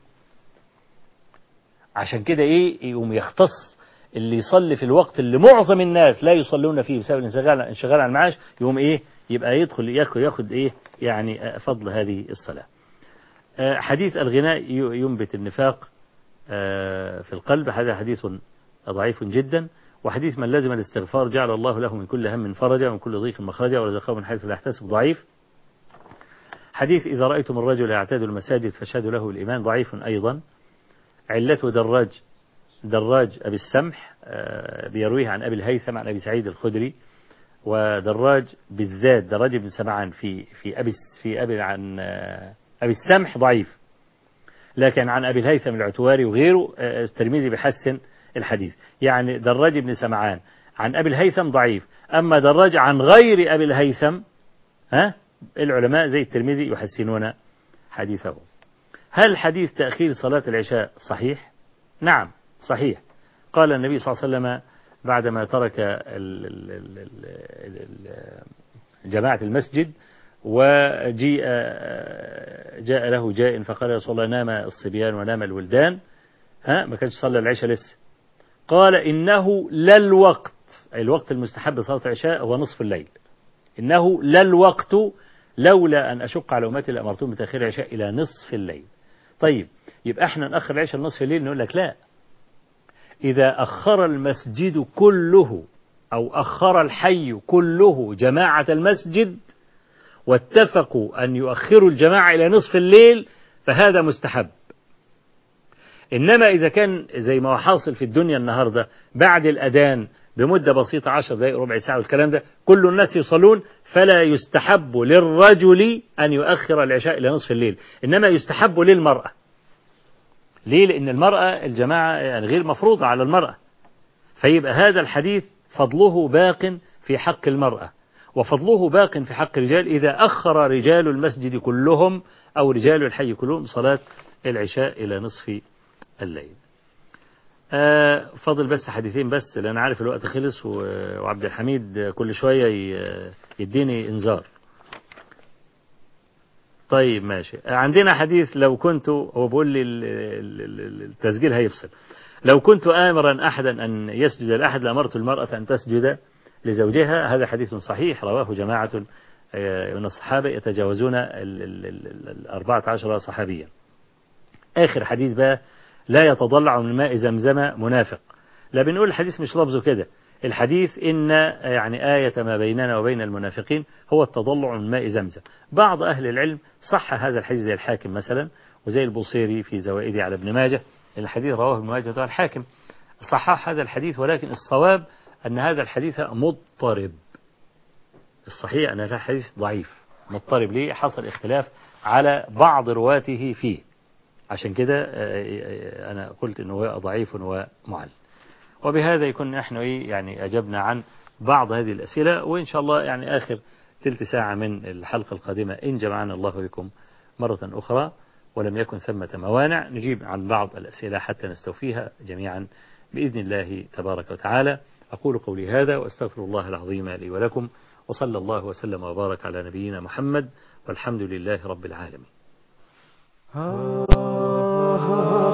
عشان كده ايه يقوم يختص اللي يصلي في الوقت اللي معظم الناس لا يصلون فيه بسبب الانشغال انشغال عن المعاش يقوم ايه يبقى يدخل ياخد ياخد ايه يعني فضل هذه الصلاة حديث الغناء ينبت النفاق في القلب هذا حديث ضعيف جدا وحديث من لزم الاستغفار جعل الله له من كل هم فرجا ومن كل ضيق مخرجا ورزقه من حيث لا يحتسب ضعيف حديث إذا رأيتم الرجل يعتاد المساجد فاشهدوا له الإيمان ضعيف أيضا علته دراج دراج أبي السمح بيرويه عن أبي الهيثم عن أبي سعيد الخدري ودراج بالذات دراج بن سمعان في في أبي في أبي عن أبي السمح ضعيف لكن عن أبي الهيثم العتواري وغيره الترمذي بيحسن الحديث يعني دراج بن سمعان عن أبي الهيثم ضعيف أما دراج عن غير أبي الهيثم ها العلماء زي الترمذي يحسنون حديثه هل حديث تأخير صلاة العشاء صحيح نعم صحيح قال النبي صلى الله عليه وسلم بعدما ترك جماعة المسجد وجيء جاء له جاء فقال يا رسول الله نام الصبيان ونام الولدان ها ما كانش صلى العشاء لسه قال إنه لا الوقت أي الوقت المستحب لصلاة العشاء هو نصف الليل إنه لا الوقت لولا أن أشق على أمتي لأمرتهم بتأخير العشاء إلى نصف الليل طيب يبقى احنا نأخر العشاء لنصف الليل نقول لك لا إذا أخر المسجد كله أو أخر الحي كله جماعة المسجد واتفقوا أن يؤخروا الجماعة إلى نصف الليل فهذا مستحب إنما إذا كان زي ما هو حاصل في الدنيا النهاردة بعد الأذان بمدة بسيطة عشر دقائق ربع ساعة والكلام ده كل الناس يصلون فلا يستحب للرجل أن يؤخر العشاء إلى نصف الليل إنما يستحب للمرأة ليه لأن المرأة الجماعة يعني غير مفروضة على المرأة فيبقى هذا الحديث فضله باق في حق المرأة وفضله باق في حق الرجال إذا أخر رجال المسجد كلهم أو رجال الحي كلهم صلاة العشاء إلى نصف الليل آه فاضل بس حديثين بس لأن عارف الوقت خلص وعبد الحميد كل شوية يديني إنذار طيب ماشي عندنا حديث لو كنت هو بيقول لي التسجيل هيفصل لو كنت آمرا أحدا أن يسجد لأحد لأمرت المرأة أن تسجد لزوجها هذا حديث صحيح رواه جماعة من الصحابة يتجاوزون الأربعة عشر صحابيا آخر حديث بقى لا يتضلع من ماء زمزم منافق لا بنقول الحديث مش لفظه كده الحديث إن يعني آية ما بيننا وبين المنافقين هو التضلع من ماء زمزم بعض أهل العلم صح هذا الحديث زي الحاكم مثلا وزي البوصيري في زوائده على ابن ماجه الحديث رواه ابن ماجه والحاكم صحح هذا الحديث ولكن الصواب أن هذا الحديث مضطرب الصحيح أن هذا الحديث ضعيف مضطرب ليه حصل اختلاف على بعض رواته فيه عشان كده أنا قلت أنه ضعيف ومعل وبهذا يكون نحن يعني أجبنا عن بعض هذه الأسئلة وإن شاء الله يعني آخر تلت ساعة من الحلقة القادمة إن جمعنا الله بكم مرة أخرى ولم يكن ثمة موانع نجيب عن بعض الأسئلة حتى نستوفيها جميعا بإذن الله تبارك وتعالى أقول قولي هذا وأستغفر الله العظيم لي ولكم وصلى الله وسلم وبارك على نبينا محمد والحمد لله رب العالمين